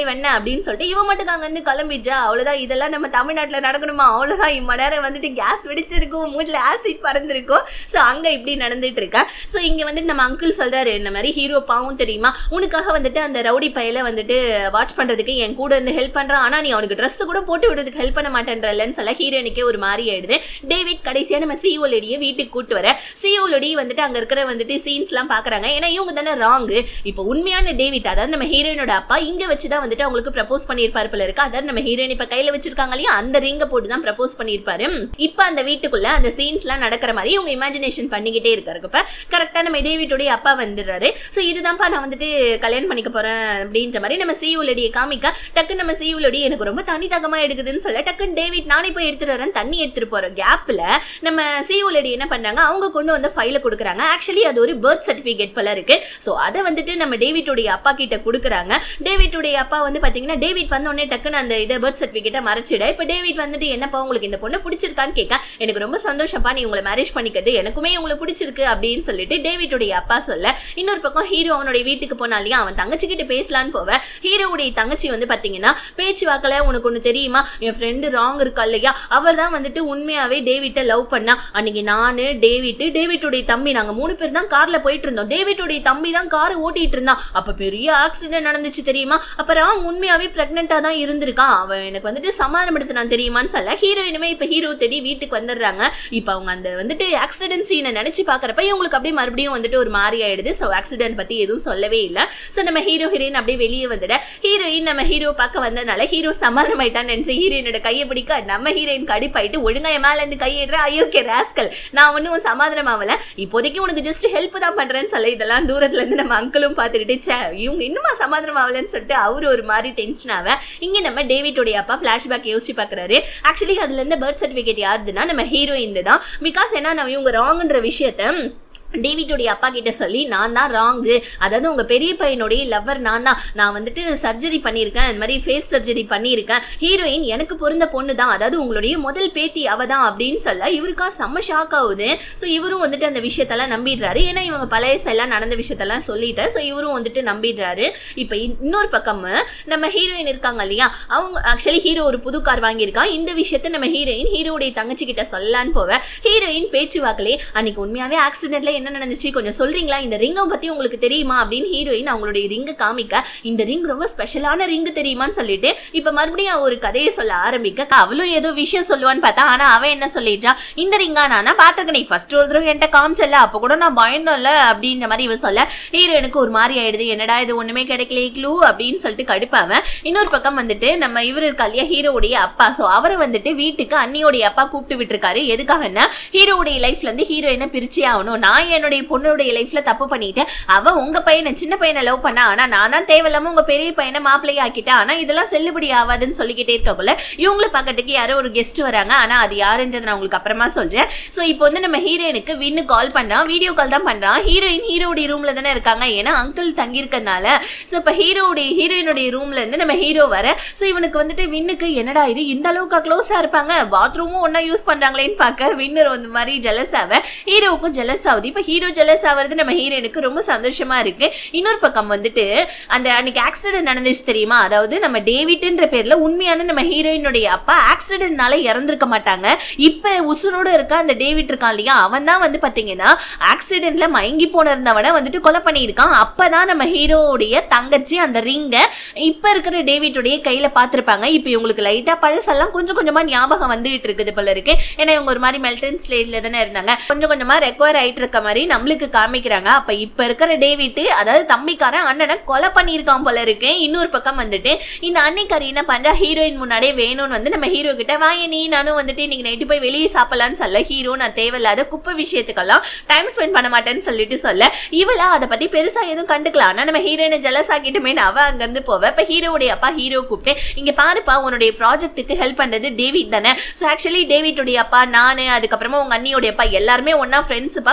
A: வெண்ண அப்படின்னு சொல்லிட்டு இவன் மட்டும் அங்க இருந்து கிளம்பிச்சா அவ்வளவுதான் இதெல்லாம் நம்ம தமிழ்நாட்டுல நடக்கணுமா அவ்வளவுதான் இம்ம நேரம் வந்துட்டு கேஸ் வெடிச்சிருக்கும் மூஞ்சில ஆசிட் பறந்துருக்கும் ஸோ அங்க இப்படி நடந்துட்டு இருக்கா ஸோ இங்க வந்துட்டு நம்ம அங்கிள் சொல்றாரு இந்த மாதிரி ஹீரோ பாவும் தெரியுமா உனக்காக வந்துட்டு அந்த ரவுடி பையில வந்துட்டு வாட்ச் பண்றதுக்கு என் கூட இருந்து ஹெல்ப் பண்றான் ஆனா நீ அவனுக்கு ட்ரெஸ் கூட போட்டு விடுறதுக்கு ஹெல்ப் பண்ண மாட்டேன்றலன்னு சொல்ல ஹீரோனுக்கே ஒரு மாதிரி ஆயிடுது டேவிட் கடைசியா நம்ம சிஓ லேடியை வீட்டுக்கு கூட்டு வர சிஓ லேடி வந்துட்டு அங்க இருக்கிற வந்துட்டு சீன்ஸ் எல்லாம் பாக்குறாங்க ஏன்னா இவங்க தானே ராங்கு இப்போ உண்மையான டேவிட் அதாவது நம்ம ஹீரோயினோட அப்பா இங்க வச்சுதான் வந்துட்டு அவங்களுக்கு ப்ரப்போஸ் பண்ணியிருப்பாரு போல இருக்கு அதாவது நம்ம ஹீரோயின் இப்ப கையில வச்சிருக்காங்க இல்லையா அந்த ரிங்க போட்டு தான் ப்ரப்போஸ் பண்ணியிருப்பாரு இப்ப அந்த வீட்டுக்குள்ள அந்த சீன்ஸ் எல்லாம் நடக்கிற மாதிரி இவங்க இமேஜினேஷன் பண்ணிக்கிட்டே இருக்காரு இப்ப கரெக்டா நம்ம டேவிட்டோடைய அப்பா வந்துடுறாரு ஸோ இதுதான்ப்பா நான் வந்துட்டு கல்யாணம் பண்ணிக்க போறேன் அப்படின்ற மாதிரி நம்ம சியூ லேடியை காமிக்க டக்குன்னு நம்ம சியூ லேடி எனக்கு ரொம்ப தண்ணி தகமா எடுக்குதுன்னு சொல்ல டக்குன்னு டேவிட் நானே போய் எடுத்துட்டு வரேன் தண்ணி எடுத்துட்டு போற கேப்ல நம்ம சியூ லேடி என்ன பண்ணாங்க அவங்க கொண்டு வந்து ஃபைல கொடுக்குறாங்க ஆக்சுவலி அது ஒரு பர்த் சர்டிபிகேட் போல இருக்கு ஸோ அதை வந்துட்டு நம்ம டேவிட்டோடைய அப்பா கிட்ட கொடுக்குறாங்க டேவிட்டுடைய அப்பா வந்து பாத்தீங்கன்னா டேவிட் வந்த உடனே டக்குன்னு அந்த இதை பர்த் சர்டிபிகேட்டை மறைச்சிட இப்போ டேவிட் வந்துட்டு என்னப்பா உங்களுக்கு இந்த பொண்ணு பிடிச்சிருக்கான்னு கேட்க எனக்கு ரொம்ப சந்தோஷப்பா நீ உங்களை மேரேஜ் பண்ணிக்கிறது எனக்குமே உங்களை பிடிச்சிருக்கு அப்படின்னு சொல்லிட்டு டேவிட்டுடைய அப்பா சொல்ல இன்னொரு பக்கம் ஹீரோ அவனுடைய வீட்டுக்கு போனா இல்லையா அவன் தங்கச்சி கிட்ட பேசலான்னு போவ ஹீரோவுடைய தங்கச்சி வந்து பாத்தீங்கன்னா பேச்சு வாக்கல உனக்கு ஒண்ணு தெரியுமா என் ஃப்ரெண்டு ராங் இருக்கா இல்லையா அவள் தான் வந்துட்டு உண்மையாவே டேவிட்டை லவ் பண்ணா அன்னைக்கு நானு டேவிட் டேவிட்டுடைய தம்பி நாங்க மூணு பேர் தான் கார்ல போயிட்டு இருந்தோம் டேவிட்டுடைய தம்பி தான் கார் ஓட்டிட்டு இருந்தான் அப்ப பெரிய ஆக்சிடென்ட் நடந்துச்சு தெரியுமா அப்ப ராங் உண்மையாவே பிரெக்னெண்டா தான் இருந்திருக்கான் அவன் எனக்கு வந்துட்டு சமாதானப்படுத்தினான் தெரியுமான்னு சொல்ல ஹீரோயினுமே இப்ப ஹீரோ தேடி வீட்டுக்கு வந்துடுறாங்க இப்ப அவங்க அந்த வந்துட்டு ஆக்சிடென்ட் சீனை நினைச்சு பாக்குறப்ப இவங்களுக்கு அப்படியே மறுபடியும் வந்துட்டு ஒரு மாதிரி ஆயிடுது ஸோ ஆக்சிடென்ட் பத்தி எதுவும் சொல்லவே இல்லை ஸோ நம்ம ஹீரோ ஹீரோயின் அப்படியே வெளியே வந்துட ஹீரோயின் நம்ம ஹீரோ பார்க்க வந்ததுனால ஹீரோ சமாதானம் ஆயிட்டான்னு நினைச்சு ஹீரோயினோட கையை பிடிக்க நம்ம ஹீரோயின் கடுப்பாயிட்டு ஒழுங்கா என் மேல இருந்து கையிடுற ஐயோக்கே ராஸ்கல் நான் ஒன்றும் சமாதானம் ஆகல இப்போதைக்கு உனக்கு ஜஸ்ட் ஹெல்ப் தான் பண்றேன்னு சொல்ல இதெல்லாம் தூரத்துல இருந்து நம்ம அங்கிளும் பார்த்துக்கிட்டு ச்சே இவங்க இன்னுமா சமாதானம் ஆகலன்னு சொல்லிட்டு அவரு ஒரு மாதிரி டென்ஷன் ஆவ இங்க நம்ம டேவிட்டோடைய அப்பா ஃபிளாஷ்பேக் யோசிச்சு பார்க்கறாரு ஆக்சுவலி அதுல இருந்து பர்த் சர்டிஃபிகேட் யாருதுன்னா நம்ம ஹீரோயின் தான் பிகாஸ் ஏன்னா நம்ம இவங்க ராங்ன்ற விஷயத்த டேவிட்டுடைய அப்பா கிட்ட சொல்லி நான் தான் ராங்கு அதாவது உங்க பெரிய பையனுடைய லவ்வர் நான் தான் நான் வந்துட்டு சர்ஜரி பண்ணியிருக்கேன் இந்த மாதிரி ஃபேஸ் சர்ஜரி பண்ணியிருக்கேன் ஹீரோயின் எனக்கு பொருந்த பொண்ணு தான் அதாவது உங்களுடைய முதல் பேத்தி அவ தான் அப்படின்னு சொல்ல இவருக்கா செம்ம ஷாக் ஆகுது ஸோ இவரும் வந்துட்டு அந்த விஷயத்தெல்லாம் நம்பிடுறாரு ஏன்னா இவங்க பழைய எல்லாம் நடந்த விஷயத்தெல்லாம் சொல்லிட்டு ஸோ இவரும் வந்துட்டு நம்பிடுறாரு இப்போ இன்னொரு பக்கம் நம்ம ஹீரோயின் இருக்காங்க இல்லையா அவங்க ஆக்சுவலி ஹீரோ ஒரு புது கார் வாங்கியிருக்கான் இந்த விஷயத்த நம்ம ஹீரோயின் ஹீரோடைய தங்கச்சி கிட்ட சொல்லலான்னு போவேன் ஹீரோயின் பேச்சு வாக்கலே அன்னைக்கு உண்மையாவே ஆக்சிடென்ட்ல என்ன நடந்துச்சு கொஞ்சம் சொல்றீங்களா இந்த ரிங்கை பத்தி உங்களுக்கு தெரியுமா அப்படின்னு ஹீரோயின் அவங்களுடைய ரிங்கை காமிக்க இந்த ரிங் ரொம்ப ஸ்பெஷலான ரிங் தெரியுமான்னு சொல்லிட்டு இப்ப மறுபடியும் அவ ஒரு கதையை சொல்ல ஆரம்பிக்க அவளும் ஏதோ விஷயம் சொல்லுவான்னு பார்த்தா ஆனா அவன் என்ன சொல்லிட்டா இந்த ரிங்கா நானா பாத்துருக்கேன் நீ ஃபர்ஸ்ட் ஒரு தடவை என்கிட்ட காமிச்சல அப்ப கூட நான் பயந்தோம்ல அப்படின்ற மாதிரி இவ சொல்ல ஹீரோயினுக்கு ஒரு மாதிரி ஆயிடுது என்னடா இது ஒண்ணுமே கிடைக்கல க்ளூ அப்படின்னு சொல்லிட்டு கடுப்பாவன் இன்னொரு பக்கம் வந்துட்டு நம்ம இவர் இருக்கா இல்லையா ஹீரோவுடைய அப்பா ஸோ அவரை வந்துட்டு வீட்டுக்கு அண்ணியோடைய அப்பா கூப்பிட்டு விட்டுருக்காரு எதுக்காகன்னா ஹீரோவுடைய லைஃப்ல இருந்து ஹீரோயினை பிரிச்சே ஆகணும் நான் என்னுடைய பொண்ணுடைய லைஃப்ல தப்பு பண்ணிட்டேன் அவ உங்க பையனை சின்ன பையனை லவ் பண்ணா ஆனா நான் தான் தேவையில்லாம உங்க பெரிய பையனை மாப்பிள்ளைய ஆக்கிட்டேன் ஆனா இதெல்லாம் செல்லுபடி ஆகாதுன்னு சொல்லிக்கிட்டே இருக்கக்குள்ள இவங்களை பக்கத்துக்கு யாரோ ஒரு கெஸ்ட் வராங்க ஆனா அது யாருன்றது நான் உங்களுக்கு அப்புறமா சொல்றேன் ஸோ இப்போ வந்து நம்ம ஹீரோயினுக்கு வின்னு கால் பண்றான் வீடியோ கால் தான் பண்றான் ஹீரோயின் ஹீரோடைய ரூம்ல தானே இருக்காங்க ஏன்னா அங்கிள் தங்கி இருக்கனால ஸோ இப்போ ஹீரோடைய ஹீரோயினுடைய ரூம்ல இருந்து நம்ம ஹீரோ வர ஸோ இவனுக்கு வந்துட்டு வின்னுக்கு என்னடா இது இந்த அளவுக்கு க்ளோஸா இருப்பாங்க பாத்ரூமும் ஒன்னா யூஸ் பண்றாங்களேன்னு பார்க்க வின்னர் வந்து மாதிரி ஜெலஸ் ஆவ ஹீரோவுக்கும் ஜெலஸ் ஆகுது இப்போ ஹீரோ ஜெலஸ் ஆகிறது நம்ம ஹீரோயினுக்கு ரொம்ப சந்தோஷமா இருக்கு இன்னொரு பக்கம் வந்துட்டு அந்த அன்னைக்கு ஆக்சிடென்ட் நடந்துச்சு தெரியுமா அதாவது நம்ம டேவிட்ன்ற பேர்ல உண்மையான நம்ம ஹீரோயினுடைய அப்பா ஆக்சிடென்ட்னால இறந்திருக்க மாட்டாங்க இப்ப உசுரோட இருக்க அந்த டேவிட் இருக்கான் இல்லையா அவன் தான் வந்து பாத்தீங்கன்னா ஆக்சிடென்ட்ல மயங்கி போன இருந்தவனை வந்துட்டு கொலை பண்ணியிருக்கான் அப்பதான் நம்ம ஹீரோவுடைய தங்கச்சி அந்த ரிங்கை இப்ப இருக்கிற டேவிட்டுடைய கையில பார்த்திருப்பாங்க இப்போ இவங்களுக்கு லைட்டா பழசெல்லாம் கொஞ்சம் கொஞ்சமா ஞாபகம் வந்துகிட்டு இருக்குது போல இருக்கு ஏன்னா இவங்க ஒரு மாதிரி மெல்டன் ஸ்லேட்ல தானே இருந்தாங்க கொஞ்சம் கொஞ்சமா ரெக்வயர் ஆயிட்டு இருக்க மாதிரி நம்மளுக்கு காமிக்கிறாங்க அப்ப இப்ப இருக்கிற டேவிட் அதாவது தம்பிக்காரன் அண்ணனை கொலை பண்ணியிருக்கான் போல இருக்கு இன்னொரு பக்கம் வந்துட்டு இந்த அன்னிக்காரி என்ன பண்றா ஹீரோயின் முன்னாடியே வேணும்னு வந்து நம்ம ஹீரோ கிட்ட வாங்க நீ நானும் வந்துட்டு இன்னைக்கு நைட்டு போய் வெளியே சாப்பிடலாம்னு சொல்ல ஹீரோ நான் தேவையில்லாத குப்பை விஷயத்துக்கெல்லாம் டைம் ஸ்பெண்ட் பண்ண மாட்டேன்னு சொல்லிட்டு சொல்ல இவளா அதை பத்தி பெருசா எதுவும் கண்டுக்கலாம் ஆனா நம்ம ஹீரோயினை ஜலஸ் ஆக்கிட்டுமே அவ அங்க இருந்து போவ இப்ப ஹீரோவுடைய அப்பா ஹீரோ கூப்பிட்டு இங்க பாருப்பா உன்னுடைய ப்ராஜெக்ட்டுக்கு ஹெல்ப் பண்றது டேவிட் தானே ஸோ ஆக்சுவலி டேவிட்டுடைய அப்பா நானு அதுக்கப்புறமா உங்க அண்ணியோடைய அப்பா எல்லாருமே ஒன்னா ஃப்ரெண்ட்ஸுப்பா கொஞ்சம்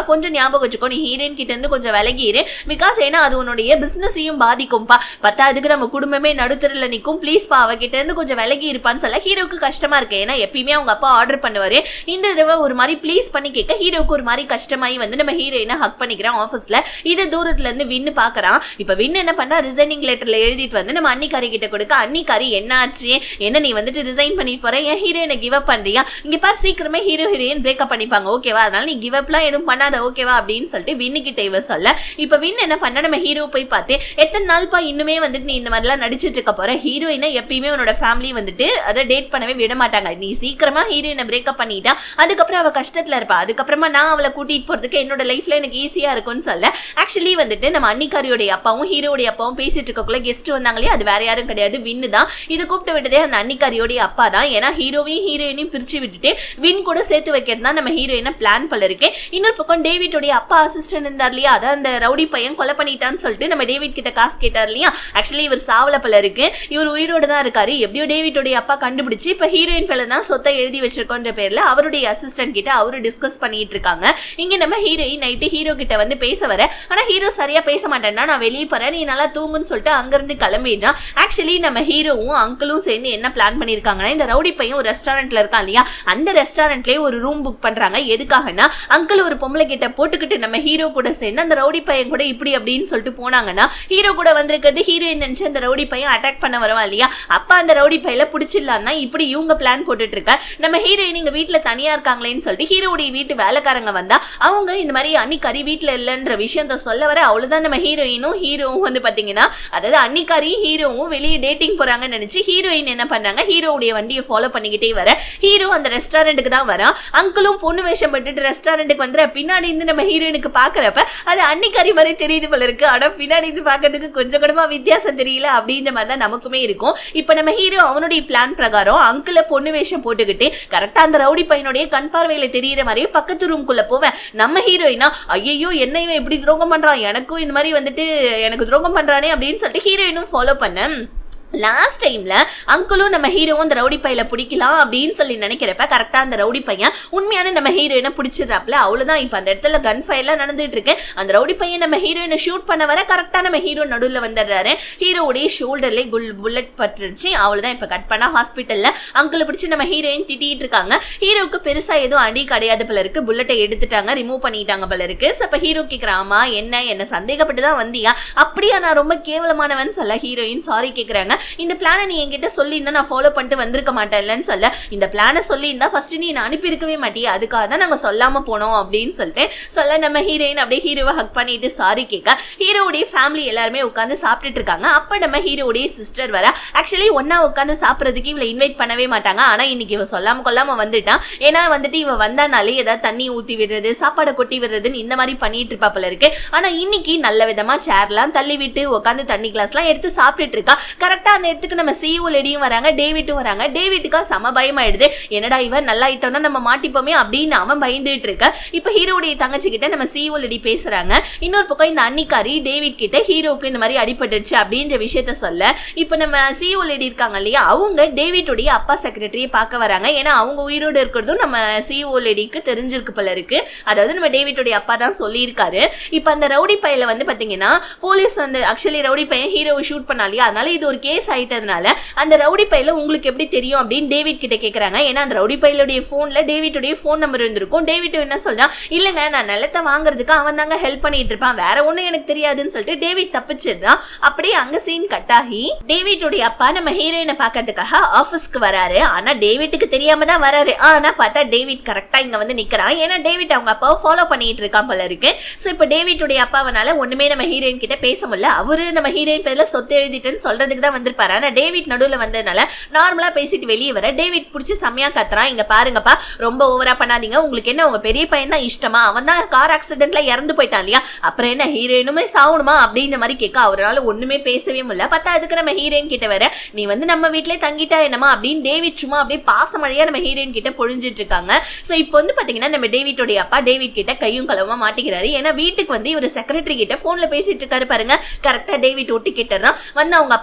A: ஞாபகம் வச்சுக்கோ நீ ஹீரோயின் கிட்ட இருந்து கொஞ்சம் விலகிரு பிகாஸ் ஏன்னா அது உன்னுடைய பிசினஸையும் பாதிக்கும்பா பத்தாவதுக்கு நம்ம குடும்பமே நடுத்தரில் நிற்கும் ப்ளீஸ் பா அவகிட்ட இருந்து கொஞ்சம் விலகி இருப்பான்னு சொல்ல ஹீரோக்கு கஷ்டமா இருக்கு ஏன்னா எப்பயுமே அவங்க அப்பா ஆர்டர் பண்ணுவாரு இந்த தடவை ஒரு மாதிரி ப்ளீஸ் பண்ணி கேட்க ஹீரோக்கு ஒரு மாதிரி கஷ்டமாயி வந்து நம்ம ஹீரோயினை ஹக் பண்ணிக்கிறான் ஆஃபீஸ்ல இது தூரத்துல இருந்து வின்னு பாக்குறான் இப்ப வின் என்ன பண்ணா ரிசைனிங் லெட்டர்ல எழுதிட்டு வந்து நம்ம அன்னிக்காரி கிட்ட கொடுக்க அன்னிக்காரி என்ன ஆச்சு என்ன நீ வந்துட்டு ரிசைன் பண்ணி போற என் ஹீரோயினை கிவ் அப் பண்றியா இங்க பாரு சீக்கிரமே ஹீரோ ஹீரோயின் பிரேக்கப் பண்ணிப்பாங்க ஓகேவா அதனால நீ கிவ் அப்லாம் எதுவும் பண்ணாத ஓகேவா அப்படின்னு சொல்லிட்டு வின்னு கிட்ட இவ சொல்ல இப்ப வின் என்ன பண்ண நம்ம ஹீரோ போய் பார்த்து எத்தனை நாள்ப்பா இன்னுமே வந்துட்டு நீ இந்த மாதிரிலாம் நடிச்சிட்டு இருக்க போற ஹீரோயினை எப்பயுமே உன்னோட ஃபேமிலி வந்துட்டு அதை டேட் பண்ணவே விட மாட்டாங்க நீ சீக்கிரமா ஹீரோயினை பிரேக்கப் பண்ணிட்டா அதுக்கப்புறம் அவ கஷ்டத்துல இருப்பா அதுக்கப்புறமா நான் அவளை கூட்டிட்டு போறதுக்கு என்னோட லைஃப்ல எனக்கு ஈஸியா இருக்கும்னு சொல்ல ஆக்சுவலி வந்துட்டு நம்ம அன்னிக்காரியோடைய அப்பாவும் ஹீரோடைய அப்பாவும் பேசிட்டு இருக்கக்குள்ள கெஸ்ட் வந்தாங்களே அது வேற யாரும் கிடையாது வின்னு தான் இது கூப்பிட்டு விட்டதே அந்த அன்னிக்காரியோடைய அப்பா தான் ஏன்னா ஹீரோவையும் ஹீரோயினையும் பிரிச்சு விட்டுட்டு வின் கூட சேர்த்து வைக்கிறது தான் நம்ம ஹீரோயினை பிளான் பண்ண இருக்கேன் இன்னொரு பக்கம் டேவிட்டோடைய அப்பா அசிஸ்டன்ட் இருந்தார் இல்லையா அதான் அந்த ரவுடி பையன் கொலை பண்ணிட்டான்னு சொல்லிட்டு நம்ம டேவிட் கிட்ட காசு கேட்டார் இல்லையா ஆக்சுவலி இவர் சாவல பல இருக்கு இவர் உயிரோட தான் இருக்காரு எப்படியோ டேவிட்டோடைய அப்பா கண்டுபிடிச்சு இப்ப ஹீரோயின் பேர்ல தான் சொத்தை எழுதி வச்சிருக்கோன்ற பேர்ல அவருடைய அசிஸ்டன்ட் கிட்ட அவரு டிஸ்கஸ் பண்ணிட்டு இருக்காங்க இங்க நம்ம ஹீரோயின் நைட்டு ஹீரோ கிட்ட வந்து பேச வர ஆனா ஹீரோ சரியா பேச மாட்டேன்னா நான் வெளியே போறேன் நீ நல்லா தூங்குன்னு சொல்லிட்டு அங்கிருந்து கிளம்பிடுறான் ஆக்சுவலி நம்ம ஹீரோவும் அங்கிளும் சேர்ந்து என்ன பிளான் பண்ணிருக்காங்கன்னா இந்த ரவுடி பையன் ஒரு ரெஸ்டாரண்ட்ல இருக்கான் இல்லையா அந்த ரெஸ்டாரண்ட்லயே ஒரு ரூம் புக் பண்றாங்க எதுக்காகனா அங்கிள் ஒரு பொம்பளை கிட்ட போட்டுக்கிட்டு நம்ம ஹீரோ கூட சேர்ந்து அந்த ரவுடி பையன் கூட இப்படி அப்படின்னு சொல்லிட்டு போனாங்கன்னா ஹீரோ கூட வந்திருக்கிறது ஹீரோயின் நினைச்சு அந்த ரவுடி பையன் அட்டாக் பண்ண வருவான் இல்லையா அப்ப அந்த ரவுடி பையில பிடிச்சிடலாம் தான் இப்படி இவங்க பிளான் போட்டுட்டு இருக்க நம்ம ஹீரோயின் இங்க வீட்டுல தனியா இருக்காங்களேன்னு சொல்லிட்டு ஹீரோடைய வீட்டு வேலைக்காரங்க வந்தா அவங்க இந்த மாதிரி அன்னிக்காரி வீட்டுல இல்லைன்ற விஷயத்த சொல்ல வர அவ்வளவுதான் நம்ம ஹீரோயினும் ஹீரோவும் வந்து பாத்தீங்கன்னா அதாவது அன்னிக்காரி ஹீரோவும் வெளியே டேட்டிங் போறாங்கன்னு நினைச்சு ஹீரோயின் என்ன பண்ணாங்க ஹீரோவுடைய வண்டியை ஃபாலோ பண்ணிக்கிட்டே வர ஹீரோ அந்த ரெஸ்டாரண்ட்டுக்கு தான் வரான் அங்கிளும் பொண்ணு வேஷம் பட்டுட்டு ரெஸ்டாரண்ட்டுக்கு வந்துற பின்னாடி இருந்து நம்ம ஹீரோயினுக்கு பாக்குறப்ப அது அன்னிக்காரி மாதிரி தெரியுது போல இருக்கு ஆனா பின்னாடி இருந்து பாக்குறதுக்கு கொஞ்சம் கூடமா வித்தியாசம் தெரியல அப்படின்ற மாதிரி தான் நமக்குமே இருக்கும் இப்ப நம்ம ஹீரோ அவனுடைய பிளான் பிரகாரம் அங்கிள பொண்ணு வேஷம் போட்டுக்கிட்டு கரெக்டா அந்த ரவுடி பையனுடைய கண் பார்வையில தெரியிற மாதிரியே பக்கத்து ரூம்குள்ள போவேன் நம்ம ஹீரோயினா ஐயோ என்ன இவன் இப்படி துரோகம் பண்றான் எனக்கும் இந்த மாதிரி வந்துட்டு எனக்கு துரோகம் பண்றானே அப்படின்னு சொல்லிட்டு ஹீரோயினும் ஃபாலோ பண்ணேன் லாஸ்ட் டைம்ல அங்கிளும் நம்ம ஹீரோவும் அந்த ரவுடி பையில பிடிக்கலாம் அப்படின்னு சொல்லி நினைக்கிறப்ப கரெக்டா அந்த ரவுடி பையன் உண்மையான நம்ம ஹீரோயினை பிடிச்சிடறாப்ல அவ்வளவுதான் இப்ப அந்த இடத்துல கன் ஃபயர்லாம் நடந்துட்டு இருக்கு அந்த ரவுடி பையன் நம்ம ஹீரோயினை ஷூட் பண்ண வர கரெக்டா நம்ம ஹீரோ நடுவுல வந்துடுறாரு ஹீரோவுடைய ஷோல்டர்ல குல் புல்லட் பட்டுருச்சு அவ்வளவுதான் இப்ப கட் பண்ணா ஹாஸ்பிட்டல்ல அங்கிளை பிடிச்சி நம்ம ஹீரோயின் திட்டிட்டு இருக்காங்க ஹீரோவுக்கு பெருசா எதுவும் அடி கிடையாது போல இருக்கு புல்லட்டை எடுத்துட்டாங்க ரிமூவ் பண்ணிட்டாங்க போல இருக்கு So, அப்ப ஹீரோ கேக்குறான் ஆமா என்ன என்ன சந்தேகப்பட்டு தான் வந்தியா அப்படியா நான் ரொம்ப கேவலமானவன் சொல்ல ஹீரோயின் சாரி கேக்குறாங்க இந்த பிளானை நீ என்கிட்ட சொல்லியிருந்தா நான் ஃபாலோ பண்ணிட்டு வந்திருக்க மாட்டேன்லன்னு சொல்ல இந்த பிளானை சொல்லியிருந்தா ஃபர்ஸ்ட் நீ நான் அனுப்பியிருக்கவே மாட்டியா அதுக்காக தான் நாங்கள் சொல்லாம போனோம் அப்படின்னு சொல்லிட்டு சொல்ல நம்ம ஹீரோயின் அப்படியே ஹீரோவை ஹக் பண்ணிட்டு சாரி கேட்க ஹீரோவுடைய ஃபேமிலி எல்லாருமே உட்காந்து சாப்பிட்டுட்டு இருக்காங்க அப்ப நம்ம ஹீரோவுடைய சிஸ்டர் வர ஆக்சுவலி ஒன்னா உட்காந்து சாப்பிட்றதுக்கு இவளை இன்வைட் பண்ணவே மாட்டாங்க ஆனா இன்னைக்கு இவ சொல்லாம கொள்ளாம வந்துட்டான் ஏன்னா வந்துட்டு இவ வந்தானாலே ஏதாவது தண்ணி ஊத்தி விடுறது சாப்பாடை கொட்டி விடுறதுன்னு இந்த மாதிரி பண்ணிட்டு இருப்பா போல இருக்கு ஆனா இன்னைக்கு நல்ல விதமா சேர்லாம் தள்ளி விட்டு உட்காந்து தண்ணி கிளாஸ்லாம் எடுத்து சாப்பிட்டுட்டு இருக்கா கரெக்டா அந்த இடத்துக்கு நம்ம சிஇஓ லேடியும் வராங்க டேவிட்டும் வராங்க டேவிட்டுக்கா செம பயமாயிடுது என்னடா இவன் நல்லா ஆயிட்டோம்னா நம்ம மாட்டிப்போமே அப்படின்னு அவன் பயந்துட்டு இருக்க இப்ப ஹீரோடைய தங்கச்சி கிட்ட நம்ம சிஇஓ லேடி பேசுறாங்க இன்னொரு பக்கம் இந்த அன்னிக்காரி டேவிட் கிட்ட ஹீரோவுக்கு இந்த மாதிரி அடிபட்டுருச்சு அப்படின்ற விஷயத்த சொல்ல இப்ப நம்ம சிஇஓ லேடி இருக்காங்க இல்லையா அவங்க டேவிட்டுடைய அப்பா செக்ரட்டரியை பார்க்க வராங்க ஏன்னா அவங்க உயிரோடு இருக்கிறதும் நம்ம சிஇஓ லேடிக்கு தெரிஞ்சிருக்கு போல இருக்கு அதாவது நம்ம டேவிட்டுடைய அப்பா தான் சொல்லியிருக்காரு இப்ப அந்த ரவுடி பையில வந்து பாத்தீங்கன்னா போலீஸ் வந்து ஆக்சுவலி ரவுடி பையன் ஹீரோவை ஷூட் பண்ணா இல்லையா அதனால இது ஒரு கேஸ் ஆயிட்டதுனால அந்த ரவுடி பையில உங்களுக்கு எப்படி தெரியும் அப்படின்னு டேவிட் கிட்ட கேக்குறாங்க ஏன்னா அந்த ரவுடி பையலுடைய போன்ல டேவிட்டுடைய ஃபோன் நம்பர் இருந்திருக்கும் டேவிட் என்ன சொல்றான் இல்லங்க நான் நிலத்தை வாங்குறதுக்கு அவன் தாங்க ஹெல்ப் பண்ணிட்டு இருப்பான் வேற ஒண்ணும் எனக்கு தெரியாதுன்னு சொல்லிட்டு டேவிட் தப்பிச்சிடுறான் அப்படியே அங்க சீன் கட் ஆகி டேவிட்டுடைய அப்பா நம்ம ஹீரோயினை பார்க்கறதுக்காக ஆபீஸ்க்கு வராரு ஆனா டேவிட்டுக்கு தெரியாம தான் வராரு ஆனா பார்த்தா டேவிட் கரெக்டா இங்க வந்து நிக்கிறான் ஏன்னா டேவிட் அவங்க அப்பாவை ஃபாலோ பண்ணிட்டு இருக்கான் போல இருக்கு சோ இப்போ டேவிட்டுடைய அப்பாவனால ஒண்ணுமே நம்ம ஹீரோயின் கிட்ட பேச முடியல அவரு நம்ம ஹீரோயின் பேர்ல சொத்து எழுதிட்டேன்னு சொல்றதுக்கு தான் வந்திருப்பாரு ஆனா டேவிட் நடுவுல வந்ததுனால நார்மலா பேசிட்டு வெளியே வர டேவிட் புடிச்சு செம்மையா கத்துறான் இங்க பாருங்கப்பா ரொம்ப ஓவரா பண்ணாதீங்க உங்களுக்கு என்ன உங்க பெரிய பையன் தான் இஷ்டமா அவன் தான் கார் ஆக்சிடென்ட்ல இறந்து போயிட்டான் இல்லையா அப்புறம் என்ன ஹீரோயினுமே சாவணுமா அப்படின்ற மாதிரி கேட்க அவரால் ஒண்ணுமே பேசவே முடியல பார்த்தா அதுக்கு நம்ம ஹீரோயின் கிட்ட வேற நீ வந்து நம்ம வீட்லயே தங்கிட்டா என்னமா அப்படின்னு டேவிட் சும்மா அப்படியே பாசமழையா நம்ம ஹீரோயின் கிட்ட பொழிஞ்சிட்டு இருக்காங்க சோ இப்போ வந்து பாத்தீங்கன்னா நம்ம டேவிட்டோடைய அப்பா டேவிட் கிட்ட கையும் களவமா மாட்டிக்கிறாரு ஏன்னா வீட்டுக்கு வந்து இவர் செக்ரட்டரி கிட்ட போன்ல பேசிட்டு இருக்காரு பாருங்க கரெக்டா டேவிட் ஒட்டி கிட்டுறான் வந்து அவங்க அப்பா கிட்ட இருந்து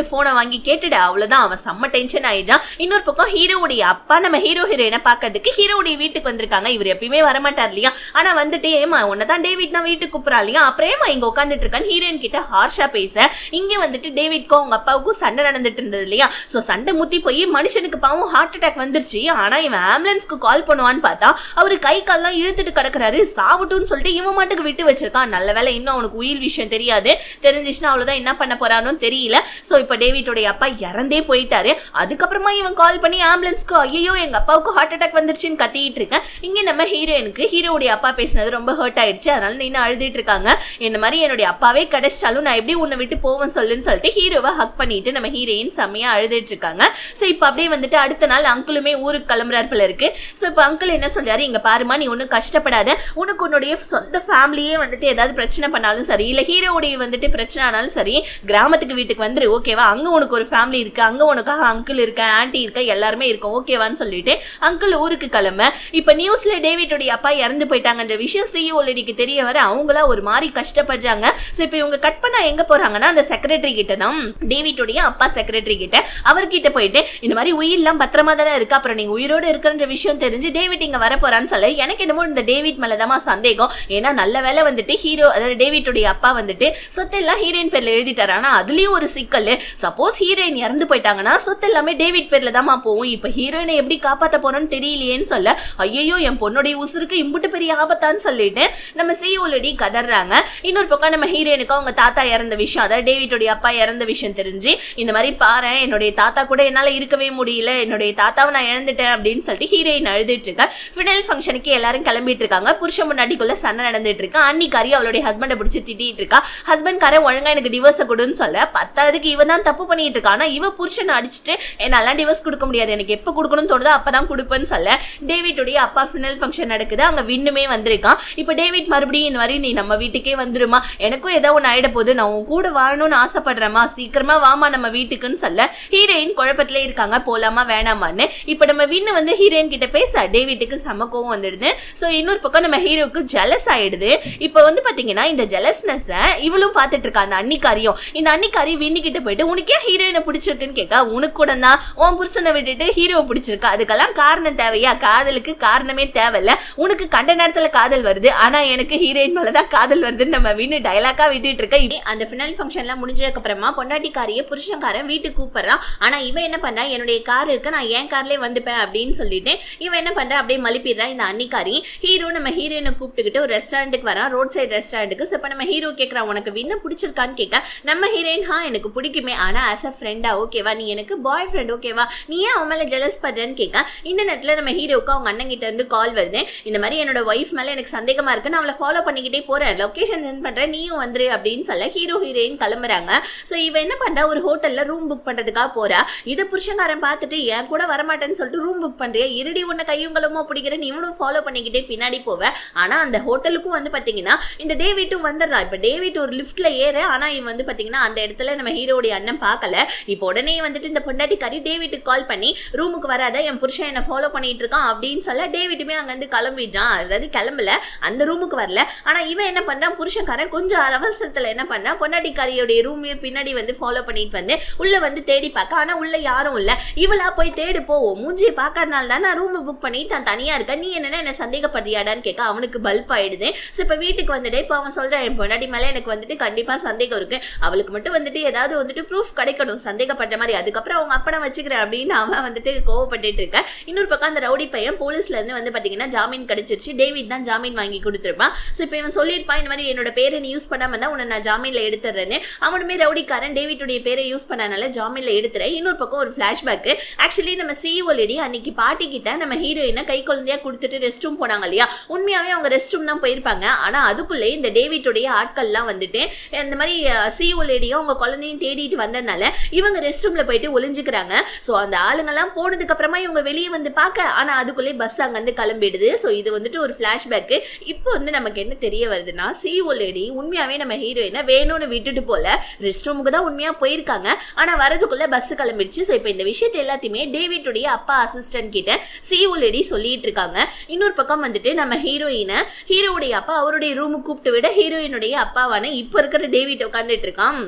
A: போனை வாங்கி கேட்டுட அவ்வளவுதான் அவன் செம்ம டென்ஷன் ஆயிட்டான் இன்னொரு பக்கம் ஹீரோவுடைய அப்பா நம்ம ஹீரோ ஹீரோயினை பார்க்கறதுக்கு ஹீரோவுடைய வீட்டுக்கு வந்திருக்காங்க இவர் எப்பயுமே வரமாட்டார் இல்லையா ஆனா வந்துட்டு ஏமா உன்னதான் டேவிட் தான் வீட்டுக்கு கூப்பிடா இல்லையா அப்புறம் ஏமா இங்க உட்காந்துட்டு இருக்கான்னு ஹீரோயின் கிட்ட ஹார்ஷா பேச இங்க வந்துட்டு டேவிட்க்கும் அவங்க அப்பாவுக்கும் சண்டை நடந்துட்டு இருந்தது இல்லையா சோ சண்டை முத்தி போய் மனுஷனுக்கு பாவம் ஹார்ட் அட்டாக் வந்துருச்சு ஆனா இவன் ஆம்புலன்ஸ்க்கு கால் பண்ணுவான்னு பார்த்தா அவரு கை கால்லாம் இழுத்துட்டு கிடக்குறாரு சாவட்டும்னு சொல்லிட்டு இவன் மாட்டுக்கு விட்டு வச்சிருக்கான் நல்ல வேலை இன்னும் அவனுக்கு உயிர் விஷயம் தெரியாது தெரிஞ்சிச்சுன்னா அவ்வளவுதான் என்ன பண்ண போறானோ தெரியல சோ இப்ப டேவிட்டோடைய அப்பா இறந்தே போயிட்டாரு அதுக்கப்புறமா இவன் கால் பண்ணி ஆம்புலன்ஸ்க்கு ஐயோ எங்க அப்பாவுக்கு ஹார்ட் அட்டாக் வந்துருச்சுன்னு கத்திட்டு இருக்கேன் இங்க நம்ம ஹீரோயினுக்கு ஹீரோவுடைய அப்பா பேசினது ரொம்ப ஹர்ட் ஆயிடுச்சு அதனால நின்று அழுதுட்டு இருக்காங்க இந்த மாதிரி என்னுடைய அப்பாவே கிடைச்சாலும் நான் எப்படி உன்னை விட்டு போவேன் சொல்லுன்னு சொல்லிட்டு ஹீரோவை ஹக் பண்ணிட்டு நம்ம ஹீரோயின் செம்மையா அழுதுட்டு இருக்காங்க சோ இப்போ அப்படியே வந்துட்டு அடுத்த நாள் அங்கிளுமே ஊருக்கு கிளம்புறாரு போல இருக்கு சோ இப்போ அங்கிள் என்ன சொல்றாரு இங்க பாருமா நீ ஒன்றும் கஷ்டப்படாத உனக்கு உன்னுடைய சொந்த ஃபேமிலியே வந்துட்டு ஏதாவது பிரச்சனை பண்ணாலும் சரி இல்ல ஹீரோவுடைய வந்துட்டு பிரச்சனை ஆனாலும் சரி கிராமத்துக்கு வீட்டுக்கு வந்துரு ஓகேவா அங்க உனக்கு ஒரு ஃபேமிலி இருக்கு அங்க உனக்காக அங்கிள் இருக்க ஆன்ட்டி இருக்க எல்லாருமே இருக்கும் ஓகேவான்னு சொல்லிட்டு அங்கிள் ஊருக்கு கிளம்ப இப்ப நியூஸ்ல டேவிட்டுடைய அப்பா இறந்து போயிட்டாங்கன்ற விஷயம் சிஇஓ லேடிக்கு தெரிய வர அவங்களா ஒரு மாதிரி கஷ்டப்படுறாங்க சோ இப்போ இவங்க கட் பண்ண எங்க போறாங்கன்னா அந்த செக்ரட்டரி கிட்ட தான் டேவிட்டுடைய அப்பா செக்ரட்டரி கிட்ட அவர்கிட்ட போயிட்டு இந்த மாதிரி உயிரெல்லாம் பத்திரமா தானே இருக்கு அப்புறம் நீங்க உயிரோடு இருக்கிறன்ற விஷயம் தெரிஞ்சு டேவிட் இங்க வர போறான்னு சொல்ல எனக்கு என்னமோ இந்த டேவிட் மேலதாமா சந்தேகம் ஏன்னா நல்ல வேலை வந்துட்டு ஹீரோ அதாவது டேவிட்டுடைய அப்பா வந்துட்டு சொத்து எல்லாம் ஹீரோயின் பேர்ல எழுதிட்டாரு ஆனா அதுலயும் ஒரு சிக்கல் சப்போஸ் ஹீரோயின் இறந்து போயிட்டாங்கன்னா சொத்து எல்லாமே டேவிட் பேர்ல தாமா போகும் இப்ப ஹீரோயினை எப்படி காப்பாத்த போறோம்னு தெரியலையேன்னு சொல்ல ஐயோ என் பொண்ணுடைய உசுருக்கு இம்புட்டு பெரிய ஆபத்தான்னு சொல்லிட்டு நம்ம செய்யோலடி கதறாங்க இன்னொரு பக்கம் நம்ம ஹீரோயினுக்கு அவங்க தாத்தா இறந்த விஷயம் அதாவது டேவிட்டுடைய அப்பா இறந்த விஷயம் தெரிஞ்சு இந்த மாதிரி பாரு என்னுடைய தாத்தா கூட என்னால இருக்கவே முடியல என்னுடைய தாத்தாவை நான் இழந்துட்டேன் அப்படின்னு சொல்லிட்டு ஹீரோயின் அழுதுட்டு இருக்கா ஃபினல் ஃபங்க்ஷனுக்கு எல்லாரும் கிளம்பிட்டு இருக்காங்க புருஷன் முன்னாடிக்குள்ள சண்டை நடந்துட்டு இருக்கா அன்னிக்காரி அவளுடைய ஹஸ்பண்டை பிடிச்சி திட்டிட்டு இருக்கா ஹஸ்பண்ட் காரன் ஒழுங்கா எனக்கு டிவோர்ஸ் கொடுன்னு சொல்ல பத்தாவதுக்கு இவன் தான் தப்பு பண்ணிட்டு இருக்கா ஆனா இவ புருஷனை அடிச்சுட்டு என்னாலாம் டிவோர்ஸ் கொடுக்க முடியாது எனக்கு எப்ப கொடுக்கணும்னு தோணுதோ அப்பதான் கொடுப்பேன்னு சொல்ல டேவிட்டுடைய அப்பா ஃபினல் ஃபங்க்ஷன் நடக்குது அங்க விண்ணுமே வந்திருக்கான் இப்போ டேவிட் மறுபடியும் இந்த மாதிரி நீ நம்ம வீட்டுக்கே வந்துருமா எனக்கும் ஏதோ ஒன்று ஆயிட போகுது நான் உன் கூட வாழணும்னு ஆசைப்படுறேமா சீக்கிரமா வாமா நம்ம வீட்டுக்குன்னு சொல்ல ஹீரோயின் குழப்பத்திலே இருக்காங்க போலாமா வேணாமான்னு இப்போ நம்ம விண்ணு வந்து ஹீரோயின் கிட்ட பேச டேவிட்டுக்கு செம கோவம் வந்துடுது ஸோ இன்னொரு பக்கம் நம்ம ஹீரோக்கு ஜெலஸ் ஆயிடுது இப்போ வந்து பாத்தீங்கன்னா இந்த ஜெலஸ்னஸ் இவளும் பார்த்துட்டு இருக்கா அந்த அன்னிக்காரியும் இந்த அன்னிக்காரி விண்ணு கிட்ட போயிட்டு உனக்கு ஏன் ஹீரோயினை பிடிச்சிருக்குன்னு கேட்க உனக்கு கூட தான் உன் புருஷனை விட்டுட்டு ஹீரோவை பிடிச்சிருக்கா அதுக்கெல்லாம் காரணம் தேவையா காதலுக்கு காரணமே தேவையில்ல உனக்கு கண்ட நேரத்துல காதல் வருது ஆனா எனக்கு ஹீரோயின் மேலதான் காதல் வருதுன்னு நம்ம வின்னு டைலாக்கா விட்டுட்டு இருக்க இதே அந்த ஃபினல் ஃபங்க்ஷன்லாம் முடிஞ்சதுக்கு அப்புறமா பொண்டாட்டிக்காரிய புருஷன்காரன் வீட்டுக்கு கூப்பிடுறான் ஆனா இவன் என்ன பண்றா என்னுடைய கார் இருக்கு நான் என் கார்லயே வந்துப்பேன் அப்படின்னு சொல்லிட்டு இவன் என்ன பண்றா அப்படியே மலிப்பிடுறான் இந்த அன்னிக்காரி ஹீரோ நம்ம ஹீரோயினை கூப்பிட்டுக்கிட்டு ஒரு ரெஸ்டாரண்ட்டுக்கு வரான் ரோட் சைடு ரெஸ்டாரண்ட்டுக்கு இப்போ நம்ம ஹீரோ கேட்கறான் உனக்கு வின்ன பிடிச்சிருக்கான்னு கேட்க நம்ம ஹீரோயின் ஹா எனக்கு பிடிக்குமே ஆனா ஆஸ் அ ஃப்ரெண்டா ஓகேவா நீ எனக்கு பாய் ஃப்ரெண்ட் ஓகேவா நீ ஏன் அவன் மேல ஜெலஸ் பண்றேன்னு கேட்க இந்த நேரத்துல நம்ம ஹீரோவுக்கு அவங்க அண்ணன் கிட்ட இருந்து கால் வருது இந்த மாதிரி என்னோட ஒய்ஃப் மேல எனக்கு சந்தேகமா இருக்கு நான் அவளை ஃபாலோ பண்ணிக்கிட்டே போறேன் லொகேஷன் சென்ட் பண்றேன் நீயும் வந்துரு அப்படின்னு சொல்ல ஹீரோ ஹீரோயின் கிளம்புறாங்க ஸோ இவன் என்ன பண்றா ஒரு ஹோட்டல்ல ரூம் புக் பண்றதுக்காக போறா இதை புருஷங்காரன் பார்த்துட்டு என் கூட வரமாட்டேன்னு சொல்லிட்டு ரூம் புக் பண்றியா இருடி உன்னை கையுங்களுமோ பிடிக்கிறேன் இவனும் ஃபாலோ பண்ணிக்கிட்டே பின்னாடி போவேன் ஆனா அந்த ஹோட்டலுக்கும் வந்து பாத்தீங்கன்னா இந்த டேவிட்டும் வந்துடுறான் இப்ப டேவிட் ஒரு லிஃப்ட்ல ஏற ஆனா இவன் வந்து பாத்தீங்கன்னா அந்த இடத்துல நம்ம ஹீரோடைய அண்ணன் பார்க்கல இப்போ உடனே வந்துட்டு இந்த பொண்டாட்டிக்காரி டேவிட்டுக்கு கால் பண்ணி ரூமுக்கு வராத என் புருஷன் என்ன ஃபாலோ பண்ணிட்டு இருக்கான் அப்படின்னு சொல்ல டேவிட்டுமே அங்கேருந்து கிளம்பிட்டான் அதாவது கிளம்பல அந்த ரூமுக்கு வரல ஆனா இவன் என்ன பண்றான் புருஷன்காரன் கொஞ்சம் அவசரத்துல என்ன பண்ணான் பொண்டாட்டிக்காரியோடைய ரூம் பின்னாடி வந்து ஃபாலோ பண்ணிட்டு வந்து உள்ள வந்து தேடி பார்க்க ஆனா உள்ள யாரும் இல்ல இவளா போய் தேடு போவோம் மூஞ்சியை பார்க்கறதுனால தான் நான் ரூம் புக் பண்ணி தான் தனியா இருக்கேன் நீ என்னன்னா என்ன சந்தேகப்படுறியாடான்னு கேட்க அவனுக்கு பல்ப் ஆயிடுது ஸோ இப்போ வீட்டுக்கு வந்துட்டு இப்போ அவன் சொல்றான் என் பொண்டாட்டி மேலே எனக்கு வந்துட்டு கண்டிப்பா சந்தேகம் இருக்கு அவளுக்கு மட்டும் வந்துட்டு ஏதாவது வந்துட்டு ப்ரூஃப் கிடைக்கணும் சந்தேகப்பட்ட மாதிரி அதுக்கப்புறம் அவங்க அப்பனை வச்சுக்கிறேன் அப்படின்னு அவன் வந்துட்டு கோவப்பட்டுட்டு இருக்க இன்னொரு பக்கம் அந்த ரவுடி பையன் போலீஸ்ல இருந்து வந்து பாத்தீங்கன்னா ஜாமீன் கிடைச்சிருச்சு டேவிட் தான் ஜாமீன் வாங்கி கொடுத்துருப்பான் ஸோ இப்போ இவன் சொல்லியிருப்பான் இந்த மாதிரி என்னோட பேரை நீ யூஸ் பண்ணாம தான் உன்னை நான் ஜாமீன்ல எடுத்துறேன்னு அவனுமே ரவுடிக்காரன் டேவிட்டுடைய பேரை யூஸ் பண்ணனால ஜாமீன்ல எடுத்துறேன் இன்னொரு பக்கம் ஒரு ஃபிளாஷ்பேக் ஆக்சுவலி நம்ம சிஇஓ லேடி அன்னைக்கு பாட்டி கிட்ட நம்ம ஹீரோயினை கை குழந்தையா கொடுத்துட்டு ரெஸ்ட் ரூம் போனாங்க இல்லையா உண்மையாவே அவங்க ரெஸ்ட் ரூம் தான் போயிருப்பாங்க ஆனா அதுக்குள்ளே இந்த டேவிட்டுடைய ஆட்கள்லாம் வந்துட்டு இந்த மாதிரி சிஇஓ லேடியும் அவங்க குழந்தையும் தேடிட்டு வந்ததுனால இவங்க ரெஸ்ட் ரூம்ல போயிட்டு ஒளிஞ்சுக்கிறாங்க ஸோ அந்த ஆளுங்கெல்லாம் போனதுக்கு அப்புறமா இவங்க வெளியே வந்து பார்க்க ஆனா அதுக்குள்ளே பஸ் அங்கேருந்து கிளம்பிடுது ஸோ இது வந்துட்டு ஒரு ஃபிளாஷ்பேக் இப்போ வந்து நமக்கு என்ன தெரிய வருதுன்னா சிஇஓ லேடி உண்மையாவே நம்ம ஹீரோயினை வேணும்னு விட்டுட்டு போல ரெஸ்ட் ரூமுக்கு தான் உண்மையா போயிருக்காங்க ஆனா வரதுக்குள்ள பஸ் கிளம்பிடுச்சு ஸோ இப்போ இந்த விஷயத்தை எல்லாத்தையுமே டேவிட்டுடைய அப்பா அசிஸ்டன்ட் கிட்ட சிஇஓ லேடி சொல்லிட்டு இருக்காங்க இன்னொரு பக்கம் வந்துட்டு நம்ம ஹீரோயினை ஹீரோவுடைய அப்பா அவருடைய ரூமுக்கு கூப்பிட்டு விட ஹீரோயினுடைய அப்பாவான இப்போ இருக்கிற டேவிட் உட்காந்துட்டு இருக்கான்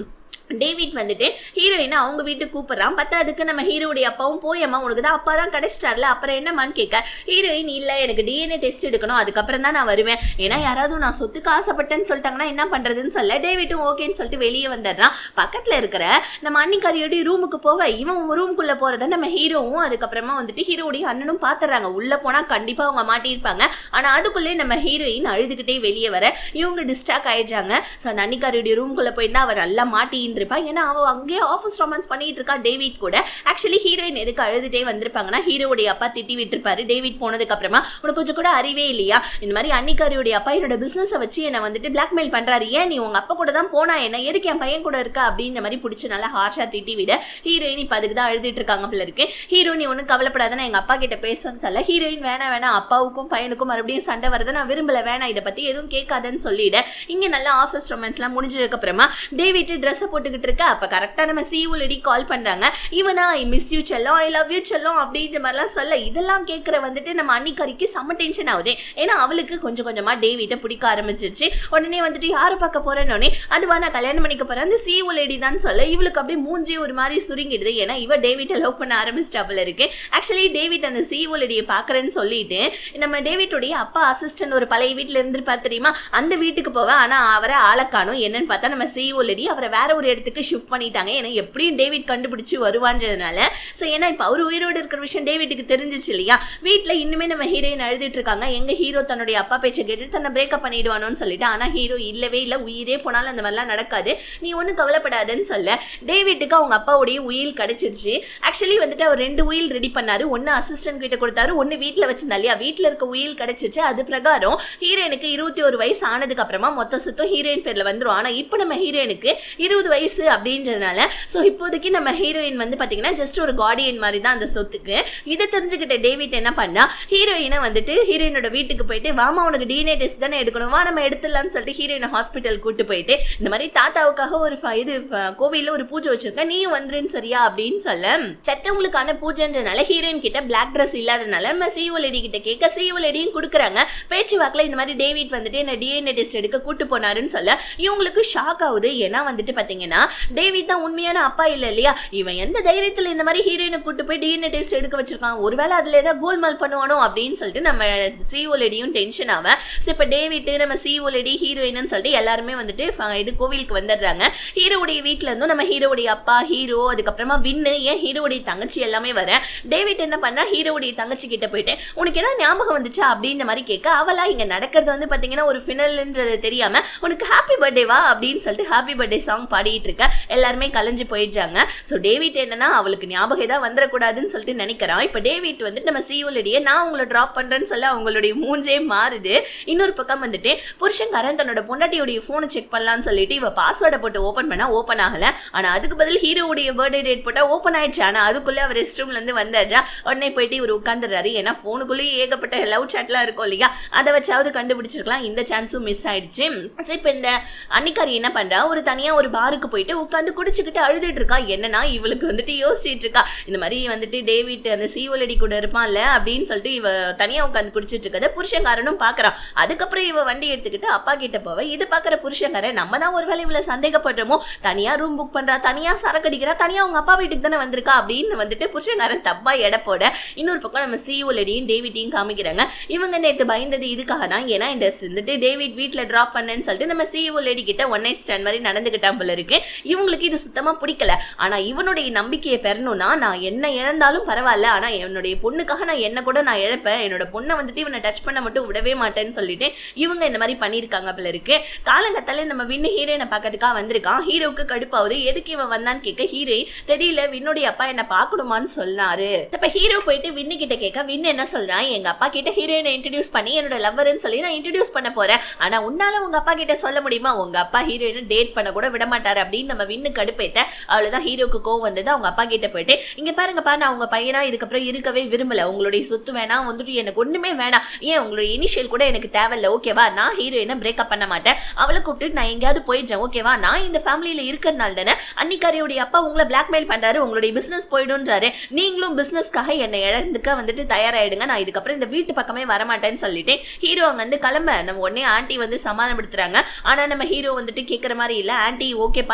A: டேவிட் வந்துட்டு ஹீரோயினை அவங்க வீட்டுக்கு கூப்பிடுறான் பத்தாதுக்கு நம்ம ஹீரோடைய அப்பாவும் போயம்மா உனக்கு தான் அப்பா தான் கிடைச்சிட்டார்ல அப்புறம் என்னமான்னு கேட்க ஹீரோயின் இல்ல எனக்கு டிஎன்ஏ டெஸ்ட் எடுக்கணும் அதுக்கப்புறம் தான் நான் வருவேன் ஏன்னா யாராவது நான் சொத்துக்கு ஆசைப்பட்டேன்னு சொல்லிட்டாங்கன்னா என்ன பண்றதுன்னு சொல்ல டேவிட்டும் ஓகேன்னு சொல்லிட்டு வெளியே வந்துடுறான் பக்கத்துல இருக்கிற நம்ம அன்னிக்காரியோட ரூமுக்கு போவ இவன் ரூமுக்குள்ள போறத நம்ம ஹீரோவும் அதுக்கப்புறமா வந்துட்டு ஹீரோடைய அண்ணனும் பாத்துறாங்க உள்ள போனா கண்டிப்பா அவங்க மாட்டியிருப்பாங்க ஆனா அதுக்குள்ளே நம்ம ஹீரோயின் அழுதுகிட்டே வெளியே வர இவங்க டிஸ்ட்ராக்ட் ஆயிடுறாங்க ஸோ அந்த அன்னிக்காரியோட ரூமுக்குள்ள போயிருந்தா அவர் நல்லா மாட்டி இருந்திருப்பா ஏன்னா அவ அங்கேயே ஆஃபீஸ் ரொமான்ஸ் பண்ணிட்டு இருக்கா டேவிட் கூட ஆக்சுவலி ஹீரோயின் எதுக்கு அழுதுட்டே வந்திருப்பாங்கன்னா ஹீரோடைய அப்பா திட்டி விட்டுருப்பாரு டேவிட் போனதுக்கு அப்புறமா உனக்கு கொஞ்சம் கூட அறிவே இல்லையா இந்த மாதிரி அன்னிக்காரியோடைய அப்பா என்னோட பிசினஸை வச்சு என்னை வந்துட்டு பிளாக்மெயில் பண்றாரு ஏன் நீ உங்க அப்பா கூட தான் போனா என்ன எதுக்கு என் பையன் கூட இருக்கா அப்படின்ற மாதிரி பிடிச்சி நல்லா ஹார்ஷா திட்டி விட ஹீரோயின் இப்ப அதுக்கு தான் அழுதுட்டு இருக்காங்க போல இருக்கு ஹீரோ நீ ஒன்றும் கவலைப்படாத நான் எங்க அப்பா கிட்ட பேசன்னு சொல்ல ஹீரோயின் வேணாம் வேணாம் அப்பாவுக்கும் பையனுக்கும் மறுபடியும் சண்டை வருது நான் விரும்பல வேணாம் இதை பத்தி எதுவும் கேட்காதன்னு சொல்லிட இங்க நல்லா ஆஃபீஸ் ரொமான்ஸ்லாம் முடிஞ்சதுக்கு அப்புறமா டேவிட் ட்ரெஸ்ஸை போட்டுக்கிட்டு இருக்க அப்ப கரெக்டா நம்ம சீவுலடி கால் பண்றாங்க இவனா ஐ மிஸ் யூ செல்லம் ஐ லவ் யூ செல்லம் அப்படின்ற மாதிரிலாம் சொல்ல இதெல்லாம் கேட்கற வந்துட்டு நம்ம அன்னிக்கறிக்கு செம்ம டென்ஷன் ஆகுது ஏன்னா அவளுக்கு கொஞ்சம் கொஞ்சமா டேவிட்டை பிடிக்க ஆரம்பிச்சிருச்சு உடனே வந்துட்டு யாரை பார்க்க போறேன்னு அதுவா நான் கல்யாணம் பண்ணிக்க போறேன் அந்த சீவு லேடி தான் சொல்ல இவளுக்கு அப்படியே மூஞ்சி ஒரு மாதிரி சுருங்கிடுது ஏன்னா இவ டேவிட்டை லவ் பண்ண ஆரம்பிச்சிட்டாப்புல இருக்கு ஆக்சுவலி டேவிட் அந்த சீவு லேடியை பாக்குறேன்னு சொல்லிட்டு நம்ம டேவிட்டுடைய அப்பா அசிஸ்டன்ட் ஒரு பழைய வீட்டுல இருந்திருப்பார் தெரியுமா அந்த வீட்டுக்கு போவேன் ஆனா அவரை ஆளை காணும் என்னன்னு பார்த்தா நம்ம சீவு லேடி அவரை வேற ஒரு இடத்துக்கு ஷிஃப்ட் பண்ணிட்டாங்க ஏன்னா எப்படியும் டேவிட் கண்டுபிடிச்சு வருவான்றதுனால ஸோ ஏன்னா இப்போ அவர் உயிரோடு இருக்கிற விஷயம் டேவிட்டுக்கு தெரிஞ்சிச்சு இல்லையா வீட்டில் இன்னுமே நம்ம ஹீரோயின் அழுதுட்டு இருக்காங்க எங்க ஹீரோ தன்னுடைய அப்பா பேச்சை கேட்டு தன்னை பிரேக்கப் பண்ணிடுவானோன்னு சொல்லிட்டு ஆனால் ஹீரோ இல்லவே இல்லை உயிரே போனாலும் அந்த மாதிரிலாம் நடக்காது நீ ஒன்றும் கவலைப்படாதன்னு சொல்ல டேவிட்டுக்கு அவங்க அப்பாவுடைய உயில் கிடைச்சிருச்சு ஆக்சுவலி வந்துட்டு அவர் ரெண்டு உயில் ரெடி பண்ணாரு ஒன்று அசிஸ்டன்ட் கிட்ட கொடுத்தாரு ஒன்று வீட்டில் வச்சிருந்தா இல்லையா வீட்டில் இருக்க உயில் கிடைச்சிச்சு அது பிரகாரம் ஹீரோயினுக்கு இருபத்தி ஒரு வயசு ஆனதுக்கு அப்புறமா மொத்த சுத்தம் ஹீரோயின் பேர்ல வந்துரும் ஆனா இப்போ நம்ம ஹீரோயினுக்கு இருபது வயசு அப்படின்றதுனால ஸோ இப்போதைக்கு நம்ம ஹீரோயின் வந்து பாத்தீங்கன்னா ஜஸ்ட் ஒரு கார்டியன் மாதிரி தான் அந்த சொத்துக்கு இதை தெரிஞ்சுக்கிட்ட டேவிட் என்ன பண்ணா ஹீரோயினை வந்துட்டு ஹீரோயினோட வீட்டுக்கு போயிட்டு வாமா உனக்கு டிஎன்ஏ டெஸ்ட் தானே எடுக்கணும் வா நம்ம எடுத்துடலாம்னு சொல்லிட்டு ஹீரோயினை ஹாஸ்பிட்டல் கூட்டு போயிட்டு இந்த மாதிரி தாத்தாவுக்காக ஒரு ஃப- இது ஃப- கோவில்ல ஒரு பூஜை வச்சிருக்கேன் நீயும் வந்துருன்னு சரியா அப்படின்னு சொல்ல செத்தவங்களுக்கான பூஜைன்றதுனால ஹீரோயின் கிட்ட பிளாக் ட்ரெஸ் இல்லாதனால நம்ம சிஓ லேடி கிட்ட கேட்க சிஓ லேடியும் கொடுக்குறாங்க பேச்சுவாக்கில் இந்த மாதிரி டேவிட் வந்துட்டு என்ன டிஎன்ஏ டெஸ்ட் எடுக்க கூட்டு போனாருன்னு சொல்ல இவங்களுக்கு ஷாக் ஆகுது ஏன்னா வந்துட்டு பாத்தீங்கன்னா டேவிட் தான் உண்மையான அப்பா இல்ல இல்லையா இவன் எந்த தைரியத்துல இந்த மாதிரி ஹீரோயினை கூட்டு போய் டிஎன்ஏ டெஸ்ட் எடுக்க வச்சிருக்கான் ஒருவேளை அதுல ஏதாவது கோல்மால் பண்ணுவானோ அப்படின்னு சொல்லிட்டு நம்ம சிஓ லேடியும் டென்ஷன் ஆவ ஸோ இப்போ டேவிட் நம்ம சிஓ லேடி ஹீரோயின்னு சொல்லிட்டு எல்லாருமே வந்துட்டு ஃப- இது கோவிலுக்கு வந்துடுறாங்க ஹீரோவுடைய வீட்ல இருந்தும் நம்ம ஹீரோவுடைய அப்பா ஹீரோ அதுக்கப்புறமா வின்னு ஏன் ஹீரோவுடைய தங்கச்சி எல்லாமே வர டேவிட் என்ன பண்ணா ஹீரோவுடைய தங்கச்சி கிட்ட போயிட்டு உனக்கு ஏதாவது ஞாபகம் வந்துச்சா அப்படின்ற மாதிரி கேட்க அவளா இங்க நடக்கிறது வந்து பாத்தீங்கன்னா ஒரு ஃபினல்ன்றது தெரியாம உனக்கு ஹாப்பி பர்த்டேவா அப்படின்னு சொல்லிட்டு ஹாப்பி பர்த்டே சாங் பாடிட்டு இருக்க எல்லாருமே கலைஞ்சு போயிடுறாங்க ஸோ டேவிட் என்னன்னா அவளுக்கு ஞாபகம் ஏதாவது வந்துடக்கூடாதுன்னு சொல்லிட்டு நினைக்கிறான் இப்போ டேவிட் வந்துட்டு நம்ம சிஓலடியே நான் உங்களை ட்ராப் பண்றேன்னு சொல்ல அவங்களுடைய மூஞ்சே மாறுது இன்னொரு பக்கம் வந்துட்டு புருஷன்காரன் தன்னோட பொண்டாட்டியோடைய ஃபோனை செக் பண்ணலாம்னு சொல்லிட்டு இவ பாஸ்வேர்டை போட்டு ஓப்பன் பண்ணா ஓப்பன் ஆகல ஆனா அதுக்கு பதில் ஹீரோவுடைய பர்த்டே டேட் போட்டா ஓப்பன் ஆயிடுச்சு ஆனா அதுக்குள்ளே அவர் ரெஸ்ட் ரூம்ல இருந்து வந்தாச்சா உடனே போயிட்டு இவர் உட்காந்துடுறாரு ஏன்னா ஃபோனுக்குள்ளேயே ஏகப்பட்ட லவ் சாட்லாம் இருக்கும் இல்லையா அதை வச்சாவது கண்டுபிடிச்சிருக்கலாம் இந்த சான்ஸும் மிஸ் ஆயிடுச்சு சரி இப்போ இந்த அன்னிக்காரி என்ன பண்றா ஒரு தனியா ஒரு பாருக்கு போயிட்டு உட்காந்து குடிச்சுக்கிட்டு அழுதுட்டு இருக்கா என்னன்னா இவளுக்கு வந்துட்டு யோசிச்சுட்டு இருக்கா இந்த மாதிரி வந்துட்டு டேவிட் அந்த சீவலடி கூட இருப்பான்ல அப்படின்னு சொல்லிட்டு இவ தனியா உட்காந்து குடிச்சிட்டு இருக்கத புருஷன்காரனும் பாக்குறான் அதுக்கப்புறம் இவ வண்டி எடுத்துக்கிட்டு அப்பா கிட்ட போவ இது பாக்குற புருஷன்காரன் நம்ம தான் ஒருவேளை இவ்வளவு சந்தேகப்படுறோமோ தனியா ரூம் புக் பண்றா தனியா சரக்கு அடிக்கிறா தனியா உங்க அப்பா வீட்டுக்கு தானே வந்திருக்கா அப்படின்னு வந்துட்டு புருஷன்காரன் தப்பா எடை போட இன்னொரு பக்கம் நம்ம சிஓலடியும் டேவிட்டையும் காமிக்கிறாங்க இவங்க நேத்து பயந்தது இதுக்காக தான் ஏன்னா இந்த வந்துட்டு டேவிட் வீட்ல டிராப் பண்ணேன்னு சொல்லிட்டு நம்ம சிஓ லேடி கிட்ட ஒன் நைட் ஸ்டாண்ட் மாதிரி நடந்துகிட்டான் போல இருக்கு இவங்களுக்கு இது சுத்தமா பிடிக்கல ஆனா இவனுடைய நம்பிக்கையை பெறணும்னா நான் என்ன இழந்தாலும் பரவாயில்ல ஆனா என்னுடைய பொண்ணுக்காக நான் என்ன கூட நான் இழப்பேன் என்னோட பொண்ணை வந்துட்டு இவனை டச் பண்ண மட்டும் விடவே மாட்டேன்னு சொல்லிட்டு இவங்க இந்த மாதிரி பண்ணியிருக்காங்க போல இருக்கு காலங்கத்தால நம்ம வின்னு ஹீரோயினை பார்க்கறதுக்காக வந்திருக்கான் ஹீரோவுக்கு கடுப்பாகுது எதுக்கு இவன் வந்தான்னு கேட்க ஹீரோ தெரியல வின்னுடைய அப்பா என்ன பார்க்கணுமான்னு சொன்னாரு இப்ப ஹீரோ போயிட்டு வின்னு கிட்ட கேட்க வின்னு என்ன சொல்றான் எங்க அப்பா கிட்ட ஹீரோயினை இன்ட்ரடியூஸ் பண்ணி என்னோட லவ்வர்னு சொல்லி நான் இன்ட்ரடியூஸ் பண்ண போறேன் ஆனா உன்னால உங்க அப்பா கிட்ட சொல்ல முடியுமா உங்க அப்பா ஹீரோயினை டேட் பண்ண கூட விட மாட்டாரு அப்படின்னு நம்ம வின்னு கடுப்பேத்த அவ்வளவுதான் ஹீரோக்கு கோவம் வந்தது அவங்க அப்பா கிட்ட போயிட்டு இங்க பாருங்கப்பா நான் உங்க பையனா இதுக்கப்புறம் இருக்கவே விரும்பல உங்களுடைய சொத்து வேணாம் வந்துட்டு எனக்கு ஒண்ணுமே வேணாம் ஏன் உங்களுடைய இனிஷியல் கூட எனக்கு தேவையில்ல ஓகேவா நான் ஹீரோயினை பிரேக்கப் பண்ண மாட்டேன் அவளை கூப்பிட்டு நான் எங்கேயாவது போயிடுறேன் ஓகேவா நான் இந்த ஃபேமிலியில இருக்கிறனால தானே அன்னிக்காரியோடைய அப்பா உங்களை பிளாக்மெயில் பண்றாரு உங்களுடைய பிசினஸ் போயிடும்ன்றாரு நீங்களும் பிசினஸ்க்காக என்னை இழந்துக்க வந்துட்டு தயாராயிடுங்க நான் இதுக்கப்புறம் இந்த வீட்டு பக்கமே வரமாட்டேன்னு சொல்லிட்டு ஹீரோ அங்க வந்து கிளம்ப நம்ம உடனே ஆண்டி வந்து சமாதானப்படுத்துறாங்க ஆனா நம்ம ஹீரோ வந்துட்டு கேட்குற மாதிரி இல்ல ஆண்டி ஓகேப்பா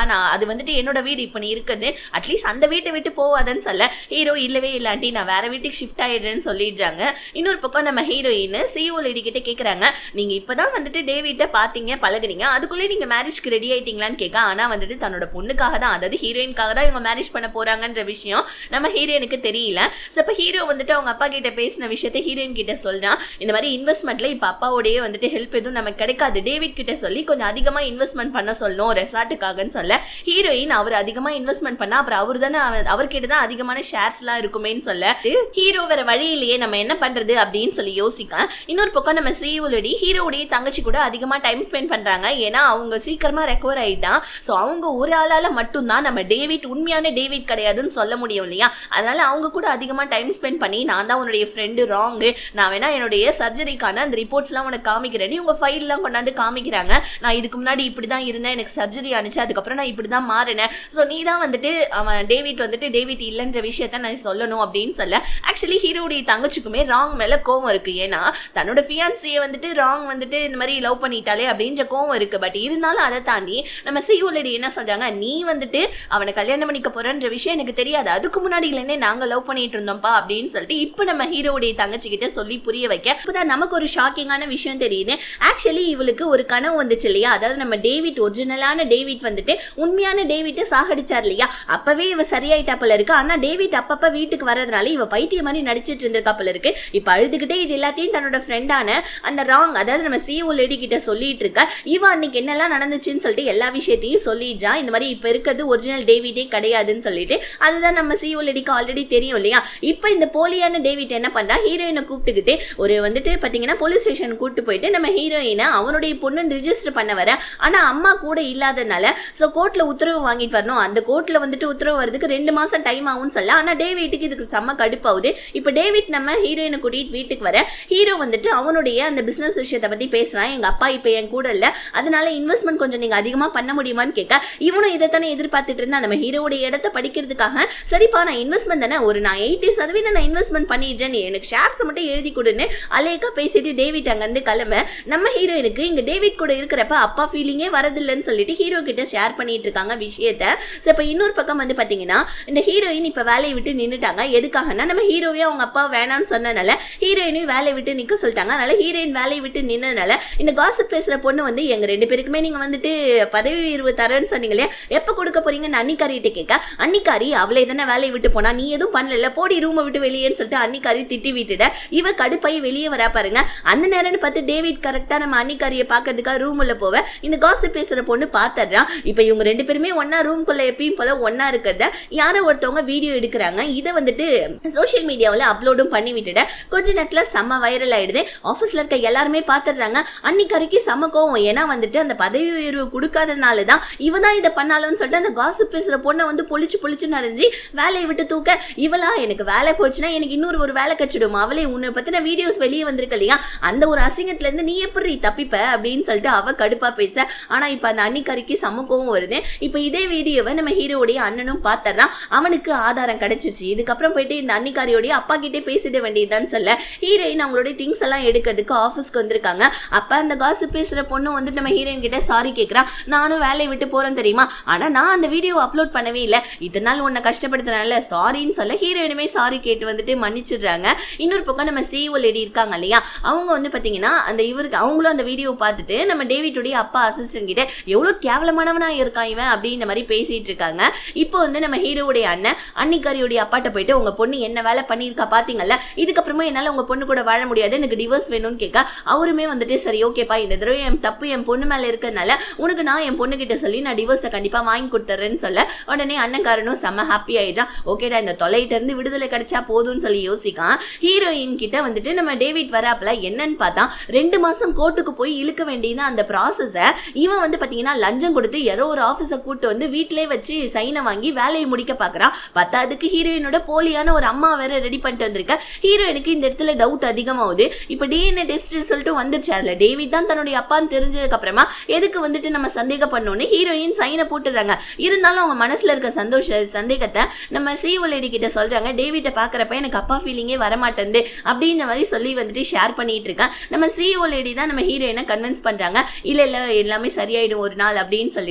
A: நான் அது வந்துட்டு என்னோட வீடு இப்போ நீ இருக்குது அட்லீஸ்ட் அந்த வீட்டை விட்டு போவாதன்னு சொல்ல ஹீரோ இல்லவே இல்லாட்டி நான் வேற வீட்டுக்கு ஷிஃப்ட் ஆயிடுறேன்னு சொல்லிடுறாங்க இன்னொரு பக்கம் நம்ம ஹீரோயின் சிஓ லேடி கிட்ட கேக்குறாங்க நீங்க இப்பதான் வந்துட்டு டேவிட்ட பாத்தீங்க பழகுனீங்க அதுக்குள்ளே நீங்க மேரேஜ்க்கு ரெடி ஆயிட்டீங்களான்னு கேட்க ஆனா வந்துட்டு தன்னோட பொண்ணுக்காக தான் அதாவது ஹீரோயின்காக தான் இவங்க மேரேஜ் பண்ண போறாங்கன்ற விஷயம் நம்ம ஹீரோயினுக்கு தெரியல ஸோ இப்போ ஹீரோ வந்துட்டு அவங்க அப்பா கிட்ட பேசின விஷயத்த ஹீரோயின் கிட்ட சொல்றான் இந்த மாதிரி இன்வெஸ்ட்மெண்ட்ல இப்போ அப்பாவோடய வந்துட்டு ஹெல்ப் எதுவும் நமக்கு கிடைக்காது டேவிட் கிட்ட சொல்லி கொஞ்சம் அதிகமா இன்வெஸ்ட்மெண்ட் பண்ண சொல்லணும் ரெசார்ட்டுக்காகன்னு சொல்ல ஹீரோயின் அவர் அதிகமா இன்வெஸ்ட்மெண்ட் பண்ணா அப்புறம் அவர் தானே அவர்கிட்ட தான் அதிகமான ஷேர்ஸ்லாம் இருக்குமேன்னு சொல்ல ஹீரோ வேற வழியிலேயே நம்ம என்ன பண்றது அப்படின்னு சொல்லி யோசிக்க இன்னொரு பக்கம் நம்ம சிஓலடி ஹீரோடைய தங்கச்சி கூட அதிகமா டைம் ஸ்பெண்ட் பண்றாங்க ஏன்னா அவங்க சீக்கிரமா ரெக்கவர் ஆயிட்டான் ஸோ அவங்க ஒரு ஆளால மட்டும்தான் நம்ம டேவிட் உண்மையான டேவிட் கிடையாதுன்னு சொல்ல முடியும் இல்லையா அதனால அவங்க கூட அதிகமா டைம் ஸ்பெண்ட் பண்ணி நான் தான் உன்னுடைய ஃப்ரெண்டு ராங்கு நான் வேணா என்னுடைய சர்ஜரிக்கான அந்த ரிப்போர்ட்ஸ்லாம் உனக்கு காமிக்கிறேன்னு இவங்க ஃபைல்லாம் கொண்டாந்து காமிக்கிறாங்க நான் இதுக்கு முன்னாடி இப்படி தான் இருந்தேன் எனக்கு சர்ஜரி ஆனிச்சு அதுக்கப்புறம் நான் இப்படி தான் மாறினேன் ஸோ நீ தான் வந்துட்டு அவன் டேவிட் வந்துட்டு டேவிட் இல்லைன்ற விஷயத்த நான் சொல்லணும் அப்படின்னு சொல்ல ஆக்சுவலி ஹீரோடைய தங்கச்சிக்குமே ராங் மேல கோவம் இருக்கு ஏன்னா தன்னோட ஃபியான்சியை வந்துட்டு ராங் வந்துட்டு இந்த மாதிரி லவ் பண்ணிட்டாலே அப்படின்ற கோவம் இருக்கு பட் இருந்தாலும் அதை தாண்டி நம்ம சிஓலடி என்ன சொல்றாங்க நீ வந்துட்டு அவனை கல்யாணம் பண்ணிக்க போறன்ற விஷயம் எனக்கு தெரியாது அதுக்கு முன்னாடியிலேருந்தே நாங்க லவ் பண்ணிட்டு இருந்தோம்ப்பா அப்படின்னு சொல்லிட்டு இப்போ நம்ம ஹீரோடைய தங்கச்சி கிட்ட சொல்லி புரிய வைக்க இப்போதான் நமக்கு ஒரு ஷாக்கிங்கான விஷயம் தெரியுது ஆக்சுவலி இவளுக்கு ஒரு கனவு வந்துச்சு இல்லையா அதாவது நம்ம டேவிட் ஒரிஜினலான டேவிட் வந்துட்டு உண்மையான டேவிட்டை சாகடிச்சார் இல்லையா அப்பவே இவ சரியாயிட்டா போல இருக்கு ஆனா டேவிட் அப்பப்ப வீட்டுக்கு வர்றதுனால இவ பைத்திய மாதிரி நடிச்சிட்டு இருந்திருக்கா போல இருக்கு இப்ப அழுதுகிட்டே இது எல்லாத்தையும் தன்னோட ஃப்ரெண்டான அந்த ராங் அதாவது நம்ம சிஓ லேடி கிட்ட சொல்லிட்டு இருக்க இவ அன்னைக்கு என்னெல்லாம் நடந்துச்சுன்னு சொல்லிட்டு எல்லா விஷயத்தையும் சொல்லிடுறா இந்த மாதிரி இப்ப இருக்கிறது ஒரிஜினல் டேவிட்டே கிடையாதுன்னு சொல்லிட்டு அதுதான் நம்ம சிஓ லேடிக்கு ஆல்ரெடி தெரியும் இல்லையா இப்போ இந்த போலியான டேவிட் என்ன பண்றா ஹீரோயினை கூப்பிட்டுக்கிட்டு ஒரு வந்துட்டு பாத்தீங்கன்னா போலீஸ் ஸ்டேஷன் கூப்பிட்டு போயிட்டு நம்ம ஹீரோயினை அவனுடைய பொண்ணு ரிஜிஸ்டர் பண்ண வர ஆனா அம்மா கூட இல்லாதனால ஸோ கோர்ட்ல உத்தரவு வாங்கிட்டு வரணும் அந்த கோர்ட்ல வந்துட்டு உத்தரவு வரதுக்கு ரெண்டு மாசம் டைம் ஆகும்னு சொல்ல ஆனா டேவிட்டுக்கு இதுக்கு செம்ம கடுப்பாகுது இப்போ டேவிட் நம்ம ஹீரோயினை கூட்டிட்டு வீட்டுக்கு வர ஹீரோ வந்துட்டு அவனுடைய அந்த பிசினஸ் விஷயத்தை பத்தி பேசுறான் எங்க அப்பா இப்போ என் கூட இல்ல அதனால இன்வெஸ்ட்மெண்ட் கொஞ்சம் நீங்க அதிகமா பண்ண முடியுமான்னு கேட்க இவனும் இதைத்தானே எதிர்பார்த்துட்டு இருந்தா நம்ம ஹீரோடைய இடத்த படிக்கிறதுக்காக சரிப்பா நான் இன்வெஸ்ட்மெண்ட் தானே ஒரு நான் எயிட்டி சதவீதம் நான் இன்வெஸ்ட்மெண்ட் பண்ணிடுறேன் நீ எனக்கு ஷேர்ஸ் மட்டும் எழுதி கொடுன்னு அலேக்கா பேசிட்டு டேவிட் அங்கேருந்து கிளம்ப நம்ம ஹீரோயினுக்கு இங்க டேவிட் கூட இருக்கிறப்ப அப்பா ஃபீலிங்கே வரதில்லைன்னு சொல்லிட்டு ஹீரோ கிட்ட ஷேர் பண்ணிட்டு இருக்காங்க விஷயத்த ஸோ இப்போ இன்னொரு பக்கம் வந்து பாத்தீங்கன்னா இந்த ஹீரோயின் இப்போ வேலையை விட்டு நின்றுட்டாங்க எதுக்காகனா நம்ம ஹீரோவே அவங்க அப்பா வேணாம்னு சொன்னனால ஹீரோயினையும் வேலையை விட்டு நிற்க சொல்லிட்டாங்க அதனால ஹீரோயின் வேலையை விட்டு நின்னதுனால இந்த காசு பேசுற பொண்ணு வந்து எங்க ரெண்டு பேருக்குமே நீங்க வந்துட்டு பதவி உயர்வு தரேன்னு சொன்னீங்களே எப்போ கொடுக்க போறீங்கன்னு அன்னிக்காரிட்ட கேட்க அன்னிக்காரி அவளே தானே வேலையை விட்டு போனா நீ எதுவும் பண்ணல போடி ரூமை விட்டு வெளியேன்னு சொல்லிட்டு அன்னிக்காரி திட்டி விட்டுட இவ கடுப்பாயி வெளியே வரா பாருங்க அந்த நேரம்னு பார்த்து டேவிட் கரெக்டா நம்ம அன்னிக்காரியை பார்க்கறதுக்காக ரூம் உள்ள போவ இந்த காசு பேசுற பொண்ணு பாத்துறான் இப்போ இவங்க ரெண்டு பேருமே ஒன்னா ரூம்குள்ள எப்பயும் போல ஒன்னா இருக்கிறத யாரோ ஒருத்தவங்க வீடியோ எடுக்கிறாங்க இதை வந்துட்டு சோஷியல் மீடியாவில் அப்லோடும் பண்ணி விட்டுட கொஞ்ச நேரத்தில் செம்ம வைரல் ஆயிடுது ஆஃபீஸில் இருக்க எல்லாருமே பார்த்துடுறாங்க அன்னிக்கரைக்கு செம்ம கோவம் ஏன்னா வந்துட்டு அந்த பதவி உயர்வு கொடுக்காதனால தான் இவன் தான் இதை பண்ணாலும்னு சொல்லிட்டு அந்த காசு பேசுகிற பொண்ணை வந்து பொழிச்சு பொழிச்சு நடந்து வேலையை விட்டு தூக்க இவளா எனக்கு வேலை போச்சுன்னா எனக்கு இன்னொரு ஒரு வேலை கச்சிடும் அவளே உன்னை பற்றின வீடியோஸ் வெளியே வந்திருக்கு இல்லையா அந்த ஒரு அசிங்கத்துலேருந்து நீ எப்படி தப்பிப்ப அப்படின்னு சொல்லிட்டு அவ கடுப்பா பேச ஆனால் இப்போ அந்த அன்னிக்கரைக்கு செம்ம கோவம் வருது இப்போ இதே வீடியோவை நம்ம ஹீரோடைய அண்ணனும் பார்த்துறான் அவனுக்கு ஆதாரம் கிடைச்சிருச்சு இதுக்கப்புறம் போயிட்டு இந்த அன்னிக்காரியோடைய அப்பா கிட்டே பேசிட வேண்டியதுதான் சொல்ல ஹீரோயின் அவங்களுடைய திங்ஸ் எல்லாம் எடுக்கிறதுக்கு ஆஃபீஸ்க்கு வந்திருக்காங்க அப்போ அந்த காசு பேசுகிற பொண்ணு வந்துட்டு நம்ம ஹீரோயின் கிட்ட சாரி கேட்குறா நானும் வேலையை விட்டு போகிறேன் தெரியுமா ஆனால் நான் அந்த வீடியோ அப்லோட் பண்ணவே இல்லை இதனால் உன்னை கஷ்டப்படுத்துறனால சாரின்னு சொல்ல ஹீரோயினுமே சாரி கேட்டு வந்துட்டு மன்னிச்சிடுறாங்க இன்னொரு பக்கம் நம்ம சிஓ லேடி இருக்காங்க இல்லையா அவங்க வந்து பார்த்தீங்கன்னா அந்த இவருக்கு அவங்களும் அந்த வீடியோ பார்த்துட்டு நம்ம டேவிட்டுடைய அப்பா அசிஸ்டன்ட் கிட்ட எவ்வளோ கேவலமானவனா இருக்கான் இவன் அப்படின்ற மாதிரி பேசிட்டு இருக்காங்க இப்போ வந்து நம்ம ஹீரோவுடைய அண்ணன் அன்னிக்காரியோடைய அப்பாட்ட போயிட்டு உங்க பொண்ணு என்ன வேலை பண்ணியிருக்கா பாத்தீங்கல்ல இதுக்கப்புறமா என்னால உங்க பொண்ணு கூட வாழ முடியாது எனக்கு டிவோர்ஸ் வேணும்னு கேட்க அவருமே வந்துட்டு சரி ஓகேப்பா இந்த தடவை என் தப்பு என் பொண்ணு மேல இருக்கிறதுனால உனக்கு நான் என் பொண்ணு கிட்ட சொல்லி நான் டிவோர்ஸை கண்டிப்பா வாங்கி கொடுத்துறேன்னு சொல்ல உடனே அண்ணன்காரனும் செம்ம ஹாப்பி ஆயிட்டான் ஓகேடா இந்த தொலைகிட்ட இருந்து விடுதலை கிடைச்சா போதும்னு சொல்லி யோசிக்கான் ஹீரோயின் கிட்ட வந்துட்டு நம்ம டேவிட் வராப்புல என்னன்னு பார்த்தா ரெண்டு மாசம் கோர்ட்டுக்கு போய் இழுக்க வேண்டியது அந்த ப்ராசஸை இவன் வந்து பாத்தீங்கன்னா லஞ்சம் கொடுத்து யாரோ ஒரு ஆஃபீஸை கூட்டு வந்து வீட்டிலே வச்சு சைனை வாங்கி வேலையை முடிக்க பார்க்கறான் பத்தாவதுக்கு ஹீரோயினோட போலியான ஒரு அம்மா வேற ரெடி பண்ணிட்டு வந்திருக்க ஹீரோயினுக்கு இந்த இடத்துல டவுட் அதிகமாகுது இப்போ டிஎன்ஏ டெஸ்ட் ரிசல்ட்டும் வந்துருச்சு அதுல டேவிட் தான் தன்னுடைய அப்பான்னு தெரிஞ்சதுக்கு அப்புறமா எதுக்கு வந்துட்டு நம்ம சந்தேகப்படணும்னு ஹீரோயின் சைனை போட்டுறாங்க இருந்தாலும் அவங்க மனசுல இருக்க சந்தோஷ சந்தேகத்தை நம்ம சிஓ லேடி கிட்ட சொல்றாங்க டேவிட்டை பாக்குறப்ப எனக்கு அப்பா ஃபீலிங்கே வரமாட்டேங்குது அப்படின்ற மாதிரி சொல்லி வந்துட்டு ஷேர் பண்ணிட்டு இருக்கேன் நம்ம சிஓ லேடி தான் நம்ம ஹீரோயினை கன்வின்ஸ் பண்றாங்க இல்ல இல்ல எல்லாமே சரியாயிடும் ஒரு நாள் அப்படின்னு சொல்லிட்டு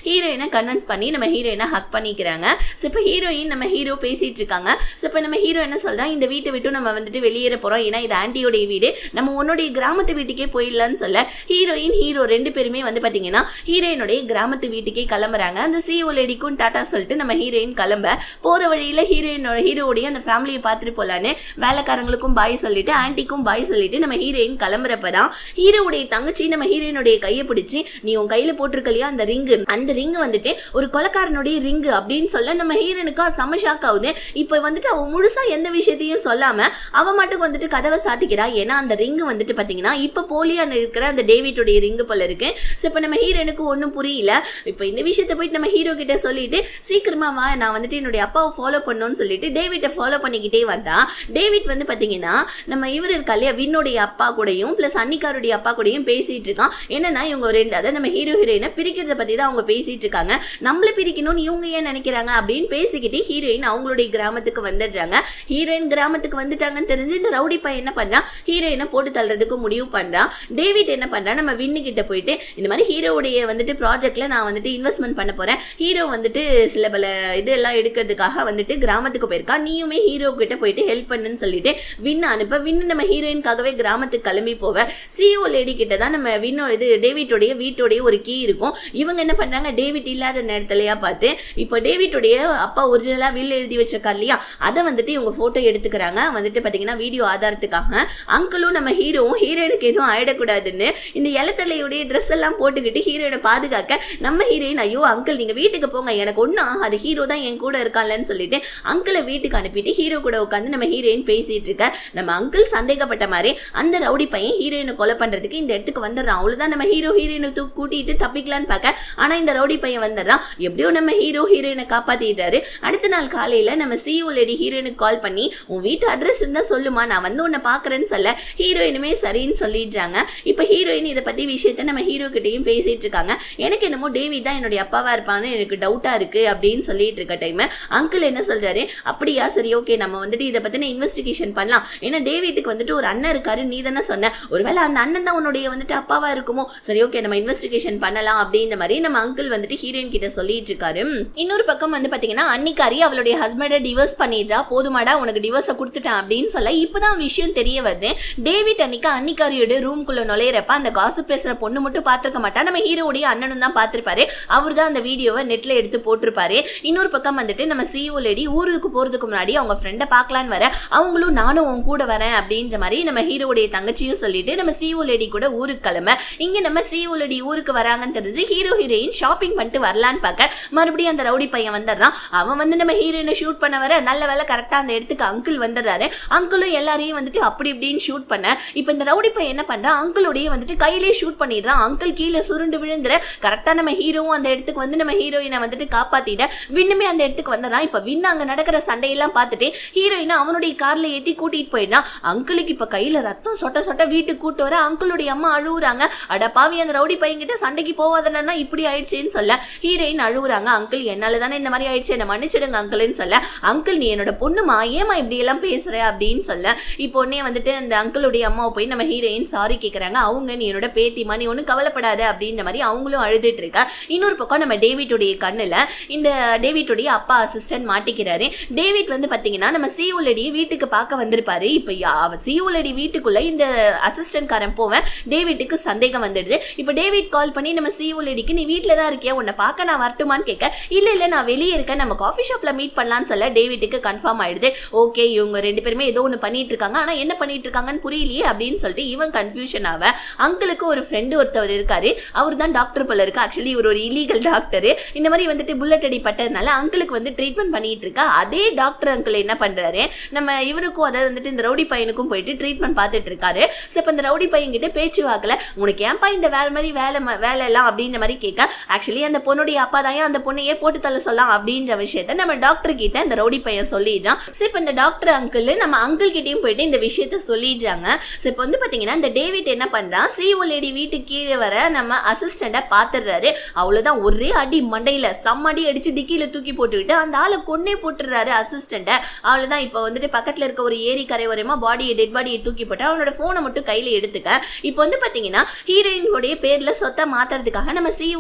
A: ஹீரோயினை கன்வின்ஸ் பண்ணி நம்ம ஹீரோயினை ஹக் பண்ணிக்கிறாங்க ஸோ இப்போ ஹீரோயின் நம்ம ஹீரோ பேசிட்டு இருக்காங்க ஸோ இப்போ நம்ம ஹீரோ என்ன சொல்றா இந்த வீட்டை விட்டு நம்ம வந்துட்டு வெளியேற போறோம் ஏன்னா இது ஆன்ட்டியோடைய வீடு நம்ம உன்னுடைய கிராமத்து வீட்டுக்கே போயிடலான்னு சொல்ல ஹீரோயின் ஹீரோ ரெண்டு பேருமே வந்து பாத்தீங்கன்னா ஹீரோயினுடைய கிராமத்து வீட்டுக்கே கிளம்புறாங்க அந்த சிஓ லேடிக்கும் டாட்டா சொல்லிட்டு நம்ம ஹீரோயின் கிளம்ப போற வழியில ஹீரோயினோட ஹீரோடைய அந்த ஃபேமிலியை பார்த்துட்டு போலான்னு வேலைக்காரங்களுக்கும் பாய் சொல்லிட்டு ஆன்ட்டிக்கும் பாய் சொல்லிட்டு நம்ம ஹீரோயின் கிளம்புறப்பதான் ஹீரோவுடைய தங்கச்சி நம்ம ஹீரோயினுடைய கையை பிடிச்சி நீ உன் கையில போட்டிருக்கலையா அந்த ரிங்கு அந்த ரிங் வந்துட்டு ஒரு கொலக்காரனுடைய ரிங்கு அப்படின்னு சொல்ல நம்ம ஹீரோனுக்கா செம ஷாக் ஆகுது இப்போ வந்துட்டு அவ முழுசா எந்த விஷயத்தையும் சொல்லாம அவ மட்டும் வந்துட்டு கதவை சாத்திக்கிறா ஏன்னா அந்த ரிங்கு வந்துட்டு பாத்தீங்கன்னா இப்ப போலியா இருக்கிற அந்த டேவிட்டுடைய ரிங்கு போல இருக்கு ஸோ இப்போ நம்ம ஹீரோனுக்கு ஒன்றும் புரியல இப்போ இந்த விஷயத்த போயிட்டு நம்ம ஹீரோ கிட்ட சொல்லிட்டு சீக்கிரமா வா நான் வந்துட்டு என்னுடைய அப்பாவை ஃபாலோ பண்ணணும்னு சொல்லிட்டு டேவிட்டை ஃபாலோ பண்ணிக்கிட்டே வந்தா டேவிட் வந்து பாத்தீங்கன்னா நம்ம இவர் இருக்கா இல்லையா வின்னுடைய அப்பா கூடயும் ப்ளஸ் அன்னிக்காருடைய அப்பா கூடயும் பேசிட்டு இருக்கான் என்னன்னா இவங்க ரெண்டு அதாவது நம்ம ஹீரோ ஹீரோயினை பிரிக்கிறத பத்தி தான் அவங்க பேசிட்டு இருக்காங்க நம்மள பிரிக்கணும்னு இவங்க ஏன் நினைக்கிறாங்க அப்படின்னு பேசிக்கிட்டு ஹீரோயின் அவங்களுடைய கிராமத்துக்கு வந்துடுறாங்க ஹீரோயின் கிராமத்துக்கு வந்துட்டாங்கன்னு தெரிஞ்சு இந்த ரவுடி பையன் என்ன பண்றான் ஹீரோயினை போட்டு தள்ளுறதுக்கு முடிவு பண்றான் டேவிட் என்ன பண்றான் நம்ம வின்னு கிட்ட போயிட்டு இந்த மாதிரி ஹீரோவுடைய வந்துட்டு ப்ராஜெக்ட்ல நான் வந்துட்டு இன்வெஸ்ட்மெண்ட் பண்ண போறேன் ஹீரோ வந்துட்டு சில பல இதெல்லாம் எடுக்கிறதுக்காக வந்துட்டு கிராமத்துக்கு போயிருக்கா நீயுமே ஹீரோ கிட்ட போயிட்டு ஹெல்ப் பண்ணுன்னு சொல்லிட்டு வின் அனுப்ப வின் நம்ம ஹீரோயின்காகவே கிராமத்துக்கு கிளம்பி போவ சிஓ லேடி கிட்ட தான் நம்ம வின்னோ இது டேவிட்டோடைய வீட்டோடைய ஒரு கீ இருக்கும் இவங்க என்ன பண்றாங்க டேவிட் இல்லாத நேரத்துலயா பார்த்து இப்போ டேவிட்டோடைய அப்பா ஒரிஜினலா வில் எழுதி வச்சிருக்கா இல்லையா அதை வந்துட்டு இவங்க போட்டோ எடுத்துக்கிறாங்க வந்துட்டு பாத்தீங்கன்னா வீடியோ ஆதாரத்துக்காக அங்கிளும் நம்ம ஹீரோவும் ஹீரோயினுக்கு எதுவும் ஆயிடக்கூடாதுன்னு இந்த இலத்தலையுடைய ட்ரெஸ் எல்லாம் போட்டுக்கிட்டு ஹீரோயினை பாதுகாக்க நம்ம ஹீரோயின் ஐயோ அங்கிள் நீங்க வீட்டுக்கு போங்க எனக்கு ஒன்றும் ஆகாது ஹீரோ தான் என் கூட இருக்கான்லன்னு சொல்லிட்டு அங்கிளை வீட்டுக்கு அனுப்பிட்டு ஹீரோ கூட உட்காந்து நம்ம ஹீரோயின் பேசிட்டு இருக்க நம்ம அங்கிள் சந்தேகப்பட்ட மாதிரி அந்த ரவுடி பையன் ஹீரோயினை கொலை பண்றதுக்கு இந்த இடத்துக்கு வந்துடுறான் அவ்வளவுதான் நம்ம ஹீரோ ஹீரோயினை தூக்கி கூட்டிட்டு தப்பிக்கலான்னு பார்க்க ஆனா இந்த ரவுடி பையன் வந்துடுறான் எப்படியோ நம்ம ஹீரோ ஹீரோயினை காப்பாத்திட்டாரு அடுத்த நாள் காலையில நம்ம சிஓ லேடி ஹீரோயினுக்கு கால் பண்ணி உன் வீட்டு அட்ரஸ் இருந்தா சொல்லுமா நான் வந்து உன்னை பாக்குறேன்னு சொல்ல ஹீரோயினுமே சரின்னு சொல்லிடுறாங்க இப்ப ஹீரோயின் இதை பத்தி விஷயத்த நம்ம ஹீரோ கிட்டயும் பேசிட்டு இருக்காங்க எனக்கு என்னமோ டேவி தான் என்னுடைய அப்பாவா இருப்பான்னு எனக்கு டவுட்டா இருக்கு அப்படின்னு சொல்லிட்டு இருக்க டைம் அங்கிள் என்ன சொல்றாரு அப்படியா சரி ஓகே நம்ம வந்துட்டு இதை பத்தின இன்வெஸ்டிகேஷன் பண்ணலாம் ஏன்னா டேவிட்டுக்கு வந்துட்டு ஒரு அண்ணன் இருக்காரு நீ தானே சொன்ன ஒருவேளை அந்த அண்ணன் தான் உன்னுடைய வந்துட்டு அப்பாவா இருக்குமோ சரி ஓகே நம்ம இன்வெஸ்டிகேஷன் பண்ணலாம் அப்படின்ற மாதிரி நம்ம அங்கிள் வந்துட்டு ஹீரோயின் கிட்ட சொல்லிட்டு இருக்காரு இன்னொரு பக்கம் வந்து பாத்தீங்கன்னா அன்னிக்காரி அவளுடைய ஹஸ்பண்டை டிவோர்ஸ் பண்ணிட்டா போதுமாடா உனக்கு டிவோர்ஸை கொடுத்துட்டேன் அப்படின்னு சொல்ல இப்பதான் விஷயம் தெரிய வருது டேவிட் அன்னிக்கா அன்னிக்காரியோட ரூம்குள்ள நுழையிறப்ப அந்த காசு பேசுற பொண்ணு மட்டும் பார்த்திருக்க மாட்டா நம்ம ஹீரோடைய அண்ணனும் தான் பார்த்திருப்பாரு அவர் தான் அந்த வீடியோவை நெட்ல எடுத்து போட்டிருப்பாரு இன்னொரு பக்கம் வந்துட்டு நம்ம சிஓ லேடி ஊருக்கு போறதுக்கு முன்னாடி அவங்க ஃப்ரெண்டை பார்க்கலான்னு வர அவங்களும் நானும் உன் கூட வரேன் அப்படின்ற மாதிரி நம்ம ஹீரோடைய தங்கச்சியும் சொல்லிட்டு நம்ம சிஓ லேடி கூட ஊருக்கு கிளம்ப இங்க நம்ம சிஓ லேடி ஊருக்கு வராங்கன்னு தெரிஞ்சு ஹீரோ ஹீரோயின் ஷாப்பிங் பண்ணிட்டு வரலான்னு பார்க்க மறுபடியும் அந்த ரவுடி பையன் வந்துடுறான் அவன் வந்து நம்ம ஹீரோயினை ஷூட் பண்ண வர நல்ல வேலை கரெக்டா அந்த இடத்துக்கு அங்கிள் வந்துடுறாரு அங்கிளும் எல்லாரையும் வந்துட்டு அப்படி இப்படின்னு ஷூட் பண்ண இப்போ இந்த ரவுடி பையன் என்ன பண்றான் அங்கிளுடைய வந்துட்டு கையிலே ஷூட் பண்ணிடுறான் அங்கிள் கீழே சுருண்டு விழுந்துற கரெக்டா நம்ம ஹீரோவும் அந்த இடத்துக்கு வந்து நம்ம ஹீரோயினை வந்துட்டு காப்பாத்திட விண்ணுமே அந்த இடத்துக்கு வந்துடுறான் இப்போ வின் அங்க நடக்கிற சண்டையெல்லாம் பார்த்துட்டு ஹீரோயினை அவனுடைய கார்ல ஏத்தி கூட்டிட்டு போயிடான் அங்கிளுக்கு இப்ப கையில ரத்தம் சொட்ட சொட்ட வீட்டுக்கு கூட்டு வர அங்கிளுடைய அம்மா அழுவுறாங்க அட பாவி அந்த ரவுடி பையன் கிட்ட சண்டைக்கு போவாதனா இப்படி ஆயிடுச்சேன்னு சொல்ல ஹீரோயின் அழுவுறாங்க அங்கிள் என்னால தானே இந்த மாதிரி ஆயிடுச்சு என்ன மன்னிச்சிடுங்க அங்கிள்னு சொல்ல அங்கிள் நீ என்னோட பொண்ணுமா ஏமா இப்படி எல்லாம் பேசுற அப்படின்னு சொல்ல இப்போ உடனே வந்துட்டு அந்த அங்கிளுடைய அம்மாவை போய் நம்ம ஹீரோயின் சாரி கேக்குறாங்க அவங்க நீ என்னோட பேத்திமா நீ ஒன்றும் கவலைப்படாத அப்படின்ற மாதிரி அவங்களும் அழுதுட்டு இருக்கா இன்னொரு பக்கம் நம்ம டேவிட்டுடைய கண்ணுல இந்த டேவிட்டுடைய அப்பா அசிஸ்டன்ட் மாட்டிக்கிறாரு டேவிட் வந்து பாத்தீங்கன்னா நம்ம சிஓ லேடியை வீட்டுக்கு பார்க்க வந்திருப்பாரு இப்போ அவ சிஓ லேடி வீட்டுக்குள்ள இந்த அசிஸ்டன்ட் காரன் போவேன் டேவிட்டுக்கு சந்தேகம் வந்துடுது இப்போ டேவிட் கால் பண்ணி நம்ம சிஓ லேடிக்கு நீ வீட்டில் தான் இருக்கியா உன்னை பார்க்க நான் வரட்டுமான்னு கேட்க இல்ல இல்ல நான் வெளியே இருக்கேன் நம்ம காஃபி ஷாப்ல மீட் பண்ணலாம்னு சொல்ல டேவிட்டுக்கு கன்ஃபார்ம் ஆயிடுது ஓகே இவங்க ரெண்டு பேருமே ஏதோ ஒன்று பண்ணிட்டு இருக்காங்க ஆனா என்ன பண்ணிட்டு இருக்காங்கன்னு புரியலையே அப்படின்னு சொல்லிட்டு இவன் கன்ஃபியூஷன் ஆவ அங்கிளுக்கு ஒரு ஃப்ரெண்டு ஒருத்தவர் இருக்காரு அவர் தான் டாக்டர் போல இருக்கு ஆக்சுவலி இவர் ஒரு இல்லீகல் டாக்டர் இந்த மாதிரி வந்துட்டு புல்லட் அடி பட்டதுனால அங்கிளுக்கு வந்து ட்ரீட்மெண்ட் பண்ணிட்டு இருக்கா அதே டாக்டர் அங்கிள் என்ன பண்றாரு நம்ம இவருக்கும் அதாவது வந்துட்டு இந்த ரவுடி பையனுக்கும் போயிட்டு ட்ரீட்மெண்ட் பார்த்துட்டு இருக்காரு ஸோ இப்போ இந்த ரவுடி பையன் கிட்ட பேச்சு வாக்கல உனக்கு ஏன்பா இந்த வேலை மாதிரி வேலை ம- வேலை எல்லாம் அப்படின்ற மாதிரி கேட்க ஆக்சுவலி அந்த பொண்ணுடைய அப்பா தான் அந்த பொண்ணையே போட்டு தள்ள சொல்லலாம் அப்படின்ற விஷயத்த நம்ம டாக்டர் கிட்ட இந்த ரவுடி பையன் சொல்லிடுறான் ஸோ இப்போ இந்த டாக்டர் அங்கிள் நம்ம அங்கிள் கிட்டயும் போயிட்டு இந்த விஷயத்த சொல்லிடுறாங்க ஸோ இப்போ வந்து பாத்தீங்கன்னா இந்த டேவிட் என்ன பண்றான் சிஓ லேடி வீட்டுக்கு கீழே வர நம்ம அசிஸ்டண்ட்டை பாத்துடுறாரு அவ்வளவுதான் ஒரே அடி மண்டையில செம்ம அடி அடிச்சு டிக்கில தூக்கி போட்டுவிட்டு அந்த ஆளை கொன்னே போட்டுறாரு அசிஸ்டண்ட்டை அவ்வளவுதான் இப்போ வந்துட்டு பக்கத்துல இருக்க ஒரு ஏரி கரை வரையமா பாடியை டெட் பாடியை தூக்கி போட்டு அவனோட போனை மட்டும் கையில எடுத்துக்க இப்போ வந்து பாத்தீங்கன்னா ஹீரோயினுடைய பேர்ல சொத்தை மாத்துறதுக்காக நம்ம சிஓ லேடி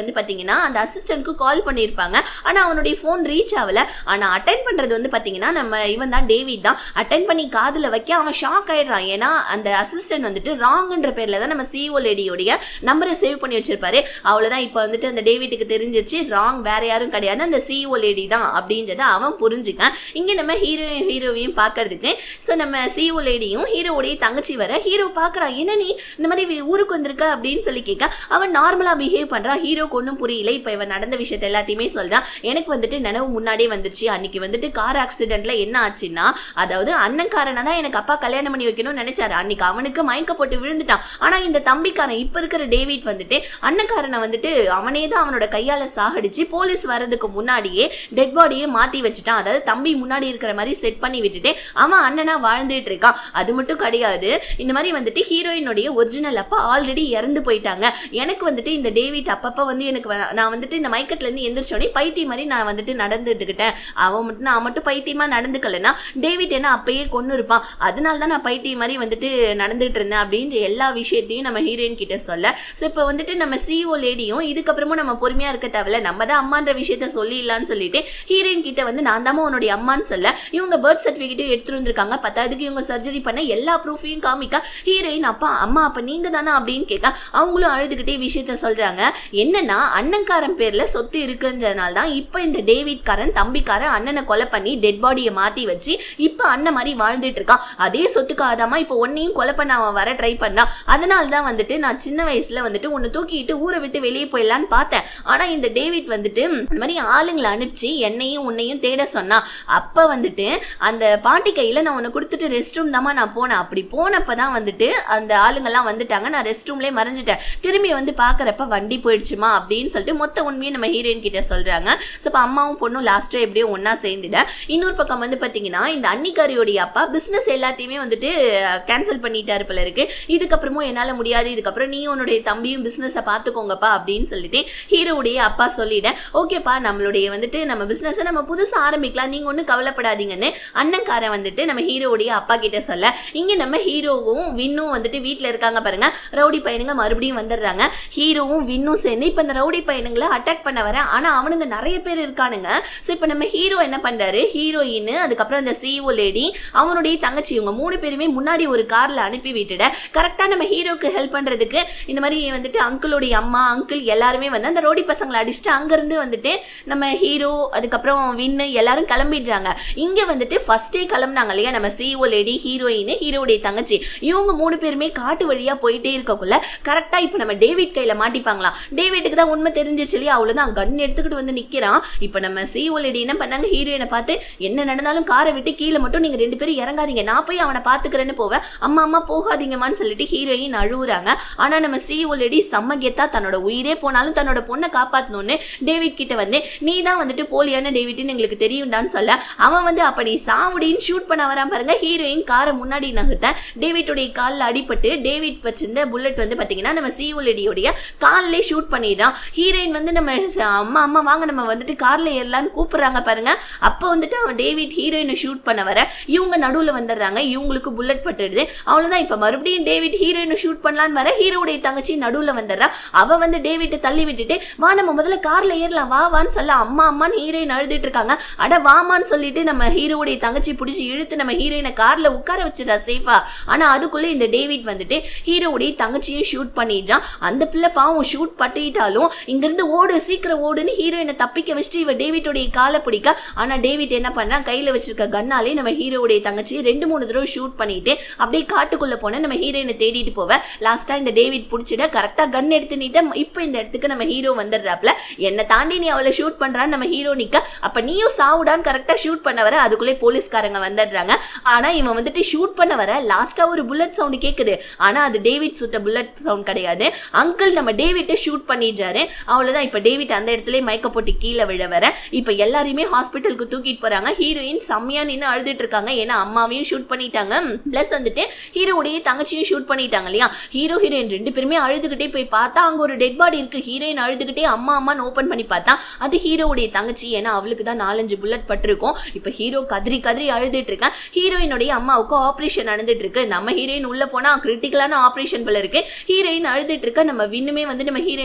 A: வந்து பாத்தீங்கன்னா அந்த அசிஸ்டன்ட்க்கு கால் பண்ணியிருப்பாங்க ஆனா அவனுடைய ஃபோன் ரீச் ஆகல ஆனா அட்டன் பண்றது வந்து பாத்தீங்கன்னா நம்ம இவன் தான் டேவிட் தான் அட்டன் பண்ணி காதுல வைக்க அவன் ஷாக் ஆயிடுறான் ஏன்னா அந்த அசிஸ்டன்ட் வந்துட்டு ராங்ன்ற பேர்ல தான் நம்ம சிஓ லேடியோடைய நம்பரை சேவ் பண்ணி வச்சிருப்பாரு அவ்வளவுதான் இப்போ வந்துட்டு அந்த டேவிட்டுக்கு தெரிஞ்சிருச்சு ராங் வேற யாரும் கிடையாது அந்த சிஓ லேடி தான் அப்படின்றத அவன் புரிஞ்சுக்கான் இங்க நம்ம ஹீரோ ஹீரோவையும் பார்க்கறதுக்கு ஸோ நம்ம சிஓ லேடியும் ஹீரோவுடைய தங்கச்சி வர ஹீரோ பார்க்கறான் என்ன நீ இந்த மாதிரி வி- ஊருக்கு வந்திருக்க அப்படின்னு சொல்லி கேட்க அவன் நார்மலா பிஹேவ் பண்றான் ஹீரோக்கு ஒன்றும் புரியல இப்போ இவன் நடந்த விஷயத்த எல்லாத்தையுமே சொல்றான் எனக்கு வந்துட்டு நினைவு முன்னாடியே வந்துருச்சு அன்னைக்கு வந்துட்டு கார் ஆக்சிடென்ட்ல என்ன ஆச்சுன்னா அதாவது அண்ணன்காரனை தான் எனக்கு அப்பா கல்யாணம் பண்ணி வைக்கணும்னு நினைச்சாரு அன்னைக்கு அவனுக்கு மயக்க போட்டு விழுந்துட்டான் ஆனா இந்த தம்பிக்காரன் இப்ப இருக்கிற டேவிட் வந்துட்டு அண்ணன்காரனை வந்துட்டு அவனே தான் அவனோட கையால சாகடிச்சு போலீஸ் வர்றதுக்கு முன்னாடியே டெட் பாடியே மாத்தி வச்சுட்டான் அதாவது தம்பி முன்னாடி இருக்கிற மாதிரி செட் பண்ணி விட்டுட்டு அவன் அண்ணனா வாழ்ந்துட்டு இருக்கான் அது மட்டும் கிடையாது இந்த மாதிரி வந்துட்டு ஹீரோயினுடைய ஒரிஜினல் அப்பா ஆல்ரெடி இறந்து போயிட்டாங்க எனக்கு வந்துட்டு இந்த டேவிட் அப்பப்ப வந்து எனக்கு வ- நான் வந்துட்டு இந்த மயக்கத்துல இருந்து எந்திரிச்சோடனே பைத்தியம் மாதிரி நான் வந்துட்டு நடந்துட்டுக்கிட்டேன் அவன் மட்டும் நான் மட்டும் பைத்தியமா நடந்துக்கலன்னா டேவிட் என்ன அப்பயே கொண்டு இருப்பான் அதனால தான் நான் பைத்தியம் மாதிரி வந்துட்டு நடந்துட்டு இருந்தேன் அப்படின்ற எல்லா விஷயத்தையும் நம்ம ஹீரோயின் கிட்ட சொல்ல ஸோ இப்போ வந்துட்டு நம்ம சிஓ லேடியும் இதுக்கப்புறமும் நம்ம பொறுமையா இருக்க தேவையில்ல நம்ம தான் அம்மான்ற விஷயத்த சொல்லிடலாம்னு சொல்லிட்டு ஹீரோயின் கிட்ட வந்து நான் தாம்மா உன்னுடைய அம்மான்னு சொல்ல இவங்க பர்த் சர்டிஃபிகேட்டும் எடுத்துட்டு வந்திருக்காங்க பத்தாவதுக்கு இவங்க சர்ஜரி பண்ண எல்லா ப்ரூஃபையும் காமிக்க ஹீரோயின் அப்பா அம்மா அப்ப நீங்க தானே அப்படின்னு கேட்க அவங்களும் அழுதுகிட்டே விஷயத்த சொல்றாங்க என்னன்னா அண்ணன்காரன் பேர்ல சொத்து இருக்குன்றதுனால தான் இப்போ இந்த டேவிட் காரன் தம்பிக்காரன் அண்ணனை கொலை பண்ணி டெட் பாடியை மாத்தி வச்சு இப்போ அண்ணன் மாதிரி வாழ்ந்துட்டு இருக்கான் அதே சொத்துக்கு ஆதாமா இப்போ உன்னையும் கொலை பண்ண அவன் வர ட்ரை பண்ணான் அதனால தான் வந்துட்டு நான் சின்ன வயசுல வந்துட்டு உன்னை தூக்கிட்டு ஊரை விட்டு வெளியே போயிடலான்னு பார்த்தேன் ஆனா இந்த டேவிட் வந்துட்டு இந்த மாதிரி ஆளுங்களை அனுப்பிச்சு என்னையும் உன்னையும் தேட சொன்னான் அப்ப வந்துட்டு அந்த பாட்டி கையில நான் உன்னை கொடுத்துட்டு ரெஸ்ட் ரூம் தாம்மா நான் போனேன் அப்படி போனப்பதான் வந்துட்டு அந்த ஆளுங்கெல்லாம் வந்துட்டாங்க நான் ரெஸ்ட் ரூம்லயே மறைஞ்சிட்டேன் திரும்பி வந்து பாக்குறப்ப வண்டி போயிடுச்சுமா அப்படின்னு சொல்லிட்டு மொத்த உண்மையை நம்ம ஹீரோயின் கிட்ட சொல்றாங்க ஸோ இப்போ அம்மாவும் பொண்ணும் லாஸ்ட்டா எப்படியோ ஒண்ணா சேர்ந்துட இன்னொரு பக்கம் வந்து பாத்தீங்கன்னா இந்த அன்னிக்காரியோடைய அப்பா பிசினஸ் எல்லாத்தையுமே வந்துட்டு கேன்சல் பண்ணிட்டாரு போல இருக்கு இதுக்கப்புறமும் என்னால முடியாது இதுக்கப்புறம் நீ உன்னுடைய தம்பியும் பிசினஸை பார்த்துக்கோங்கப்பா அப்படின்னு சொல்லிட்டு ஹீரோவுடைய அப்பா சொல்லிட்டேன் ஓகேப்பா நம்மளுடைய வந்துட்டு நம்ம பிசினஸை நம்ம புதுசா ஆரம்பிக்கலாம் நீங்க ஒன்றும் கவலைப்படாதீங்கன்னு அண்ணன்காரன் வந்துட்டு நம்ம ஹீரோவுடைய அப்பா கிட்ட சொல்ல இங்க நம்ம ஹீரோவும் வின்னும் வந்துட்டு வீட்ல இருக்காங்க பாருங்க ரவுடி பையனுங்க மறுபடியும் வந்துடுறாங்க ஹீரோவும் வின்னும் சேர்ந்து இப்ப இந்த ரவுடி பையனுங்களை அட்டாக் பண்ண வர ஆனா அவனுங்க நிறைய பேர் இருக்கானுங்க ஸோ இப்போ நம்ம ஹீரோ என்ன பண்றாரு ஹீரோயின் அதுக்கப்புறம் அந்த சிஓ லேடி அவனுடைய தங்கச்சி இவங்க மூணு பேருமே முன்னாடி ஒரு கார்ல அனுப்பி விட்டுட கரெக்டா நம்ம ஹீரோக்கு ஹெல்ப் பண்றதுக்கு இந்த மாதிரி வந்துட்டு அங்கிளுடைய அம்மா அங்கிள் எல்லாருமே வந்து அந்த ரோடி பசங்களை அடிச்சுட்டு அங்கிருந்து வந்துட்டு நம்ம ஹீரோ அதுக்கப்புறம் வின்னு எல்லாரும் கிளம்பிடுறாங்க இங்க வந்துட்டு ஃபர்ஸ்டே கிளம்புனாங்க இல்லையா நம்ம சிஓ லேடி ஹீரோயின் ஹீரோடைய தங்கச்சி இவங்க மூணு பேருமே காட்டு வழியா போயிட்டே இருக்கக்குள்ள கரெக்டா இப்போ நம்ம டேவிட் கையில மாட்டிப்பாங்களாம் டேவிட்டுக்கு தான் உண்மை தெரிஞ்சிச்சு இல்லையா அவ்வளவுதான் கன் எடுத்துக்கிட்டு வந்து நிக்கிறான் இப்போ நம்ம சிஓ லேடி என்ன பண்ணாங்க ஹீரோயினை பார்த்து என்ன நடந்தாலும் காரை விட்டு கீழே மட்டும் நீங்க ரெண்டு பேரும் இறங்காதீங்க நான் போய் அவனை பாத்துக்கிறேன்னு போவேன் அம்மா அம்மா போகாதீங்கம்மான்னு சொல்லிட்டு ஹீரோயின் அழுவுறாங்க ஆனா நம்ம சிஓ லேடி செம்ம கெத்தா தன்னோட உயிரே போனாலும் தன்னோட பொண்ணை காப்பாத்தணும்னு டேவிட் கிட்ட வந்து நீ தான் வந்துட்டு போலியான டேவிட்னு எங்களுக்கு தெரியும்டான்னு சொல்ல அவன் வந்து அப்ப நீ சாவுடின்னு ஷூட் பண்ண வரான் பாருங்க ஹீரோயின் காரை முன்னாடி நகர்த்த டேவிட்டுடைய காலில் அடிபட்டு டேவிட் வச்சிருந்த புல்லட் வந்து பாத்தீங்கன்னா நம்ம சிஓ லேடியோடைய காலிலே ஷூட் பண்ணிடுறான் ஹீரோயின் வந்து நம்ம ச- அம்மா அம்மா வாங்க நம்ம வந்துட்டு கார்ல ஏறலான்னு கூப்பிடுறாங்க பாருங்க அப்போ வந்துட்டு அவன் டேவிட் ஹீரோயினை ஷூட் பண்ண வர இவங்க நடுவுல வந்துடுறாங்க இவங்களுக்கு புல்லட் பட்டுடுது அவ்வளவுதான் இப்ப மறுபடியும் டேவிட் ஹீரோயினை ஷூட் பண்ணலான்னு வர ஹீரோடைய தங்கச்சி நடுவுல வந்துடுறா அவ வந்து டேவிட்டை தள்ளி விட்டுட்டு வா நம்ம முதல்ல கார்ல ஏறலாம் வா வான்னு சொல்ல அம்மா அம்மான்னு ஹீரோயின் அழுதுட்டு இருக்காங்க அட வாமான்னு சொல்லிட்டு நம்ம ஹீரோவுடைய தங்கச்சி பிடிச்சி இழுத்து நம்ம ஹீரோயினை கார்ல உட்கார வச்சிடா சேஃபா ஆனா அதுக்குள்ள இந்த டேவிட் வந்துட்டு ஹீரோவுடைய தங்கச்சியும் ஷூட் பண்ணிடுறான் அந்த பிள்ளை பாவம் ஷூட் பட்டிட்டாலும் இங்கிருந்து ஓடு சீக்கிரம் ஓடுன்னு ஹீரோயினை தப்பிக்க வச்சுட்டு இவ டேவிட்டோடைய காலை பிடிக்க ஆனா டேவிட் என்ன பண்றான் கையில வச்சிருக்க கன்னாலே நம்ம ஹீரோவுடைய தங்கச்சி ரெண்டு மூணு தடவை ஷூட் பண்ணிட்டு அப்படியே காட்டுக்குள்ள போன நம்ம ஹீரோயினை தேடிட்டு போவ லாஸ்டா இந்த டேவிட் பிடிச்சிட கரெக்டா கன் எடுத்து நீட்ட இப்போ இந்த இடத்துக்கு நம்ம ஹீரோ வந்துடுறாப்ல என்னை தாண்டி நீ அவளை ஷூட் பண்றான்னு நம்ம ஹீரோ நிக்க அப்ப நீயும் சாவுடான்னு கரெக்டா ஷூட் பண்ண வர அதுக்குள்ளே போலீஸ்காரங்க வந்துடுறாங்க ஆனா இவன் வந்துட்டு ஷூட் பண்ண வர லாஸ்டா ஒரு புல்லட் சவுண்ட் கேக்குது ஆனா அது டேவிட் சுட்ட புல்லட் சவுண்ட் கிடையாது அங்கிள் நம்ம டேவிட்டை ஷூட் பண்ணிடுறாரு அவ்வளவுதான் இப்ப டேவிட் அந்த இடத்துல மயக்க போட்டு கீழே விழ வர இப்ப எல்லாரையுமே ஹாஸ்பிட்டலுக்கு தூக்கிட்டு போறாங்க ஹீரோயின் செம்மையா நின்று அழுதுட்டு இருக்காங்க ஏன்னா அம்மாவையும் ஷூட் பண்ணிட்டாங்க பிளஸ் வந்துட்டு ஹீரோவுடைய தங்கச்சியும் ஷூட் பண்ணிட்டாங்க இல்லையா ஹீரோ ஹீரோயின் ரெண்டு பேருமே அழுதுகிட்டே போய் பார்த்தா அங்க ஒரு டெட் பாடி இருக்கு ஹீரோயின் அழுதுகிட்டே அம்மா அம்மான்னு ஓபன் பண்ணி பார்த்தா அது ஹீரோவுடைய தங்கச்சி ஏன்னா அவளுக்கு தான் நாலஞ்சு புல்லட் பட்டிருக்கும் இப்ப ஹீரோ கதறி கதறி அழுதுட்டு இருக்கேன் ஹீரோயினுடைய அம்மாவுக்கு ஆபரேஷன் நடந்துட்டு இருக்கு நம்ம ஹீரோயின் உள்ள போனா கிரிட்டிக்கலான ஆபரேஷன் போல இருக்கு ஹீரோயின் அழுதுட்டு இருக்க நம்ம விண்ணுமே வந்து நம்ம ஹீரோயினை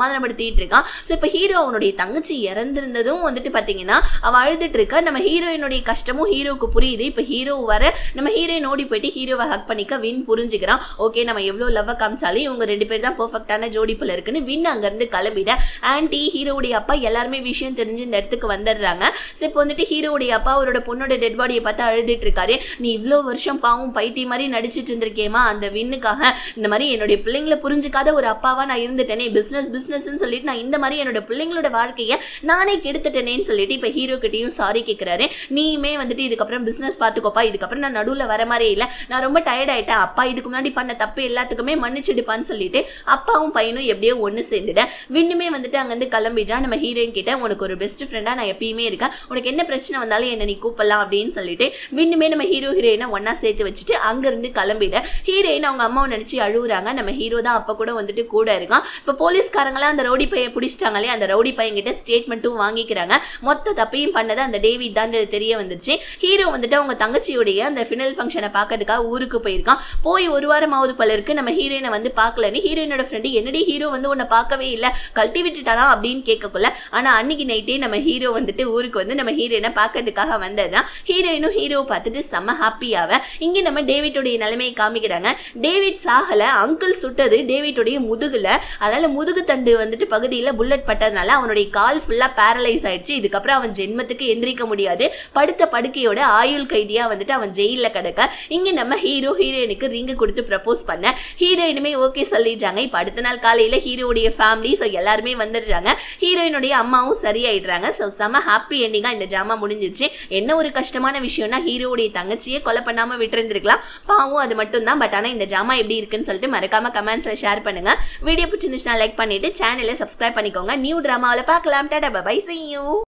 A: சமாதானப்படுத்திட்டு இருக்கான் ஸோ இப்போ ஹீரோ அவனுடைய தங்கச்சி இறந்திருந்ததும் வந்துட்டு பார்த்தீங்கன்னா அவள் அழுதுட்டு இருக்கா நம்ம ஹீரோயினுடைய கஷ்டமும் ஹீரோவுக்கு புரியுது இப்போ ஹீரோ வர நம்ம ஹீரோயின் ஓடி போயிட்டு ஹீரோவை ஹக் பண்ணிக்க வின் புரிஞ்சுக்கிறான் ஓகே நம்ம எவ்வளோ லவ்வை காமிச்சாலும் இவங்க ரெண்டு பேர் தான் பெர்ஃபெக்டான ஜோடி போல இருக்குன்னு வின் அங்கேருந்து கிளம்பிட ஆன்டி ஹீரோவுடைய அப்பா எல்லாருமே விஷயம் தெரிஞ்சு இந்த இடத்துக்கு வந்துடுறாங்க ஸோ இப்போ வந்துட்டு ஹீரோவுடைய அப்பா அவரோட பொண்ணோட டெட் பாடியை பார்த்து அழுதுட்டு இருக்காரு நீ இவ்வளோ வருஷம் பாவம் பைத்திய மாதிரி நடிச்சிட்டு இருந்திருக்கேமா அந்த வின்னுக்காக இந்த மாதிரி என்னுடைய பிள்ளைங்களை புரிஞ்சுக்காத ஒரு அப்பாவா நான் இருந்துட்டேனே பிஸ்னஸ் பிஸ்னஸ்ன்னு சொல்லிட்டு நான் இந்த மாதிரி என்னோட பிள்ளைங்களோட வாழ்க்கையை நானே கெடுத்துட்டேனேன்னு சொல்லிட்டு இப்போ ஹீரோ கிட்டயும் சாரி கேட்குறாரு நீயுமே வந்துட்டு இதுக்கப்புறம் பிஸ்னஸ் பார்த்துக்கோப்பா இதுக்கப்புறம் நான் நடுவில் வர மாதிரியே இல்லை நான் ரொம்ப டயர்ட் ஆயிட்டேன் அப்பா இதுக்கு முன்னாடி பண்ண தப்பு எல்லாத்துக்குமே மன்னிச்சிடுப்பான்னு சொல்லிட்டு அப்பாவும் பையனும் எப்படியோ ஒன்று சேர்ந்துட்டேன் விண்ணுமே வந்துட்டு அங்கேருந்து கிளம்பிட்டான் நம்ம ஹீரோயின் கிட்ட உனக்கு ஒரு பெஸ்ட் ஃப்ரெண்டாக நான் எப்பயுமே இருக்கேன் உனக்கு என்ன பிரச்சனை வந்தாலும் என்ன நீ கூப்பிடலாம் அப்படின்னு சொல்லிட்டு விண்ணுமே நம்ம ஹீரோ ஹீரோயினை ஒன்றா சேர்த்து வச்சுட்டு அங்கேருந்து கிளம்பிட ஹீரோயின் அவங்க அம்மாவை நினச்சி அழுகுறாங்க நம்ம ஹீரோ தான் அப்போ கூட வந்துட்டு கூட இருக்கான் இப்போ போலீஸ்காரங்களாம் அந்த ரவுடி பையன் பிடிச்சிட்டாங்களே அந்த ரவுடி பையன் கிட்ட ஸ்டேட்மெண்ட்டும் வாங்கிக்கிறாங்க மொத்த தப்பையும் பண்ணது அந்த டேவிட் தான் தெரிய வந்துச்சு ஹீரோ வந்துட்டு அவங்க தங்கச்சியுடைய அந்த ஃபினல் ஃபங்க்ஷனை பார்க்கறதுக்காக ஊருக்கு போயிருக்கான் போய் ஒரு வாரமாவது பல இருக்கு நம்ம ஹீரோயினை வந்து பார்க்கலன்னு ஹீரோயினோட ஃப்ரெண்டு என்னடி ஹீரோ வந்து உன்னை பார்க்கவே இல்லை கழட்டி விட்டுட்டானா அப்படின்னு கேட்கக்குள்ள ஆனால் அன்னைக்கு நைட்டே நம்ம ஹீரோ வந்துட்டு ஊருக்கு வந்து நம்ம ஹீரோயினை பார்க்கறதுக்காக வந்ததுதான் ஹீரோயினும் ஹீரோ பார்த்துட்டு செம்ம ஹாப்பியாவ இங்கே நம்ம டேவிட்டுடைய நிலைமையை காமிக்கிறாங்க டேவிட் சாகல அங்கிள் சுட்டது டேவிட்டுடைய முதுகுல அதனால முதுகு தண்டு வந்துட்டு பகுதியில் புல்லட் பட்டதுனால அவனுடைய கால் ஃபுல்லாக பேரலைஸ் ஆயிடுச்சு இதுக்கப்புறம் அவன் ஜென்மத்துக்கு எந்திரிக்க முடியாது படுத்த படுக்கையோட ஆயுள் கைதியா வந்துட்டு அவன் ஜெயிலில் கிடக்க இங்க நம்ம ஹீரோ ஹீரோயினுக்கு ரிங்கு கொடுத்து ப்ரப்போஸ் பண்ண ஹீரோயினுமே ஓகே சொல்லிடுறாங்க இப்போ அடுத்த நாள் காலையில ஹீரோடைய ஃபேமிலி ஸோ எல்லாருமே வந்துடுறாங்க ஹீரோயினுடைய அம்மாவும் சரியாயிடுறாங்க ஸோ செம ஹாப்பி எண்டிங்கா இந்த ஜாமா முடிஞ்சிச்சு என்ன ஒரு கஷ்டமான விஷயம்னா ஹீரோடைய தங்கச்சியை கொலை பண்ணாம விட்டுருந்துருக்கலாம் பாவம் அது மட்டும் தான் பட் ஆனால் இந்த ஜாமா எப்படி இருக்குன்னு சொல்லிட்டு மறக்காம கமெண்ட்ஸ்ல ஷேர் பண்ணுங்க வீடியோ பிடிச்சிருந்துச்சுன்னா லைக் பண்ணிட்டு சேனலை சப்ஸ்கிரைப் பண்ணிக்கோங்க நியூ டிராமாவில் பார்க்கலாம் டாடா பை see you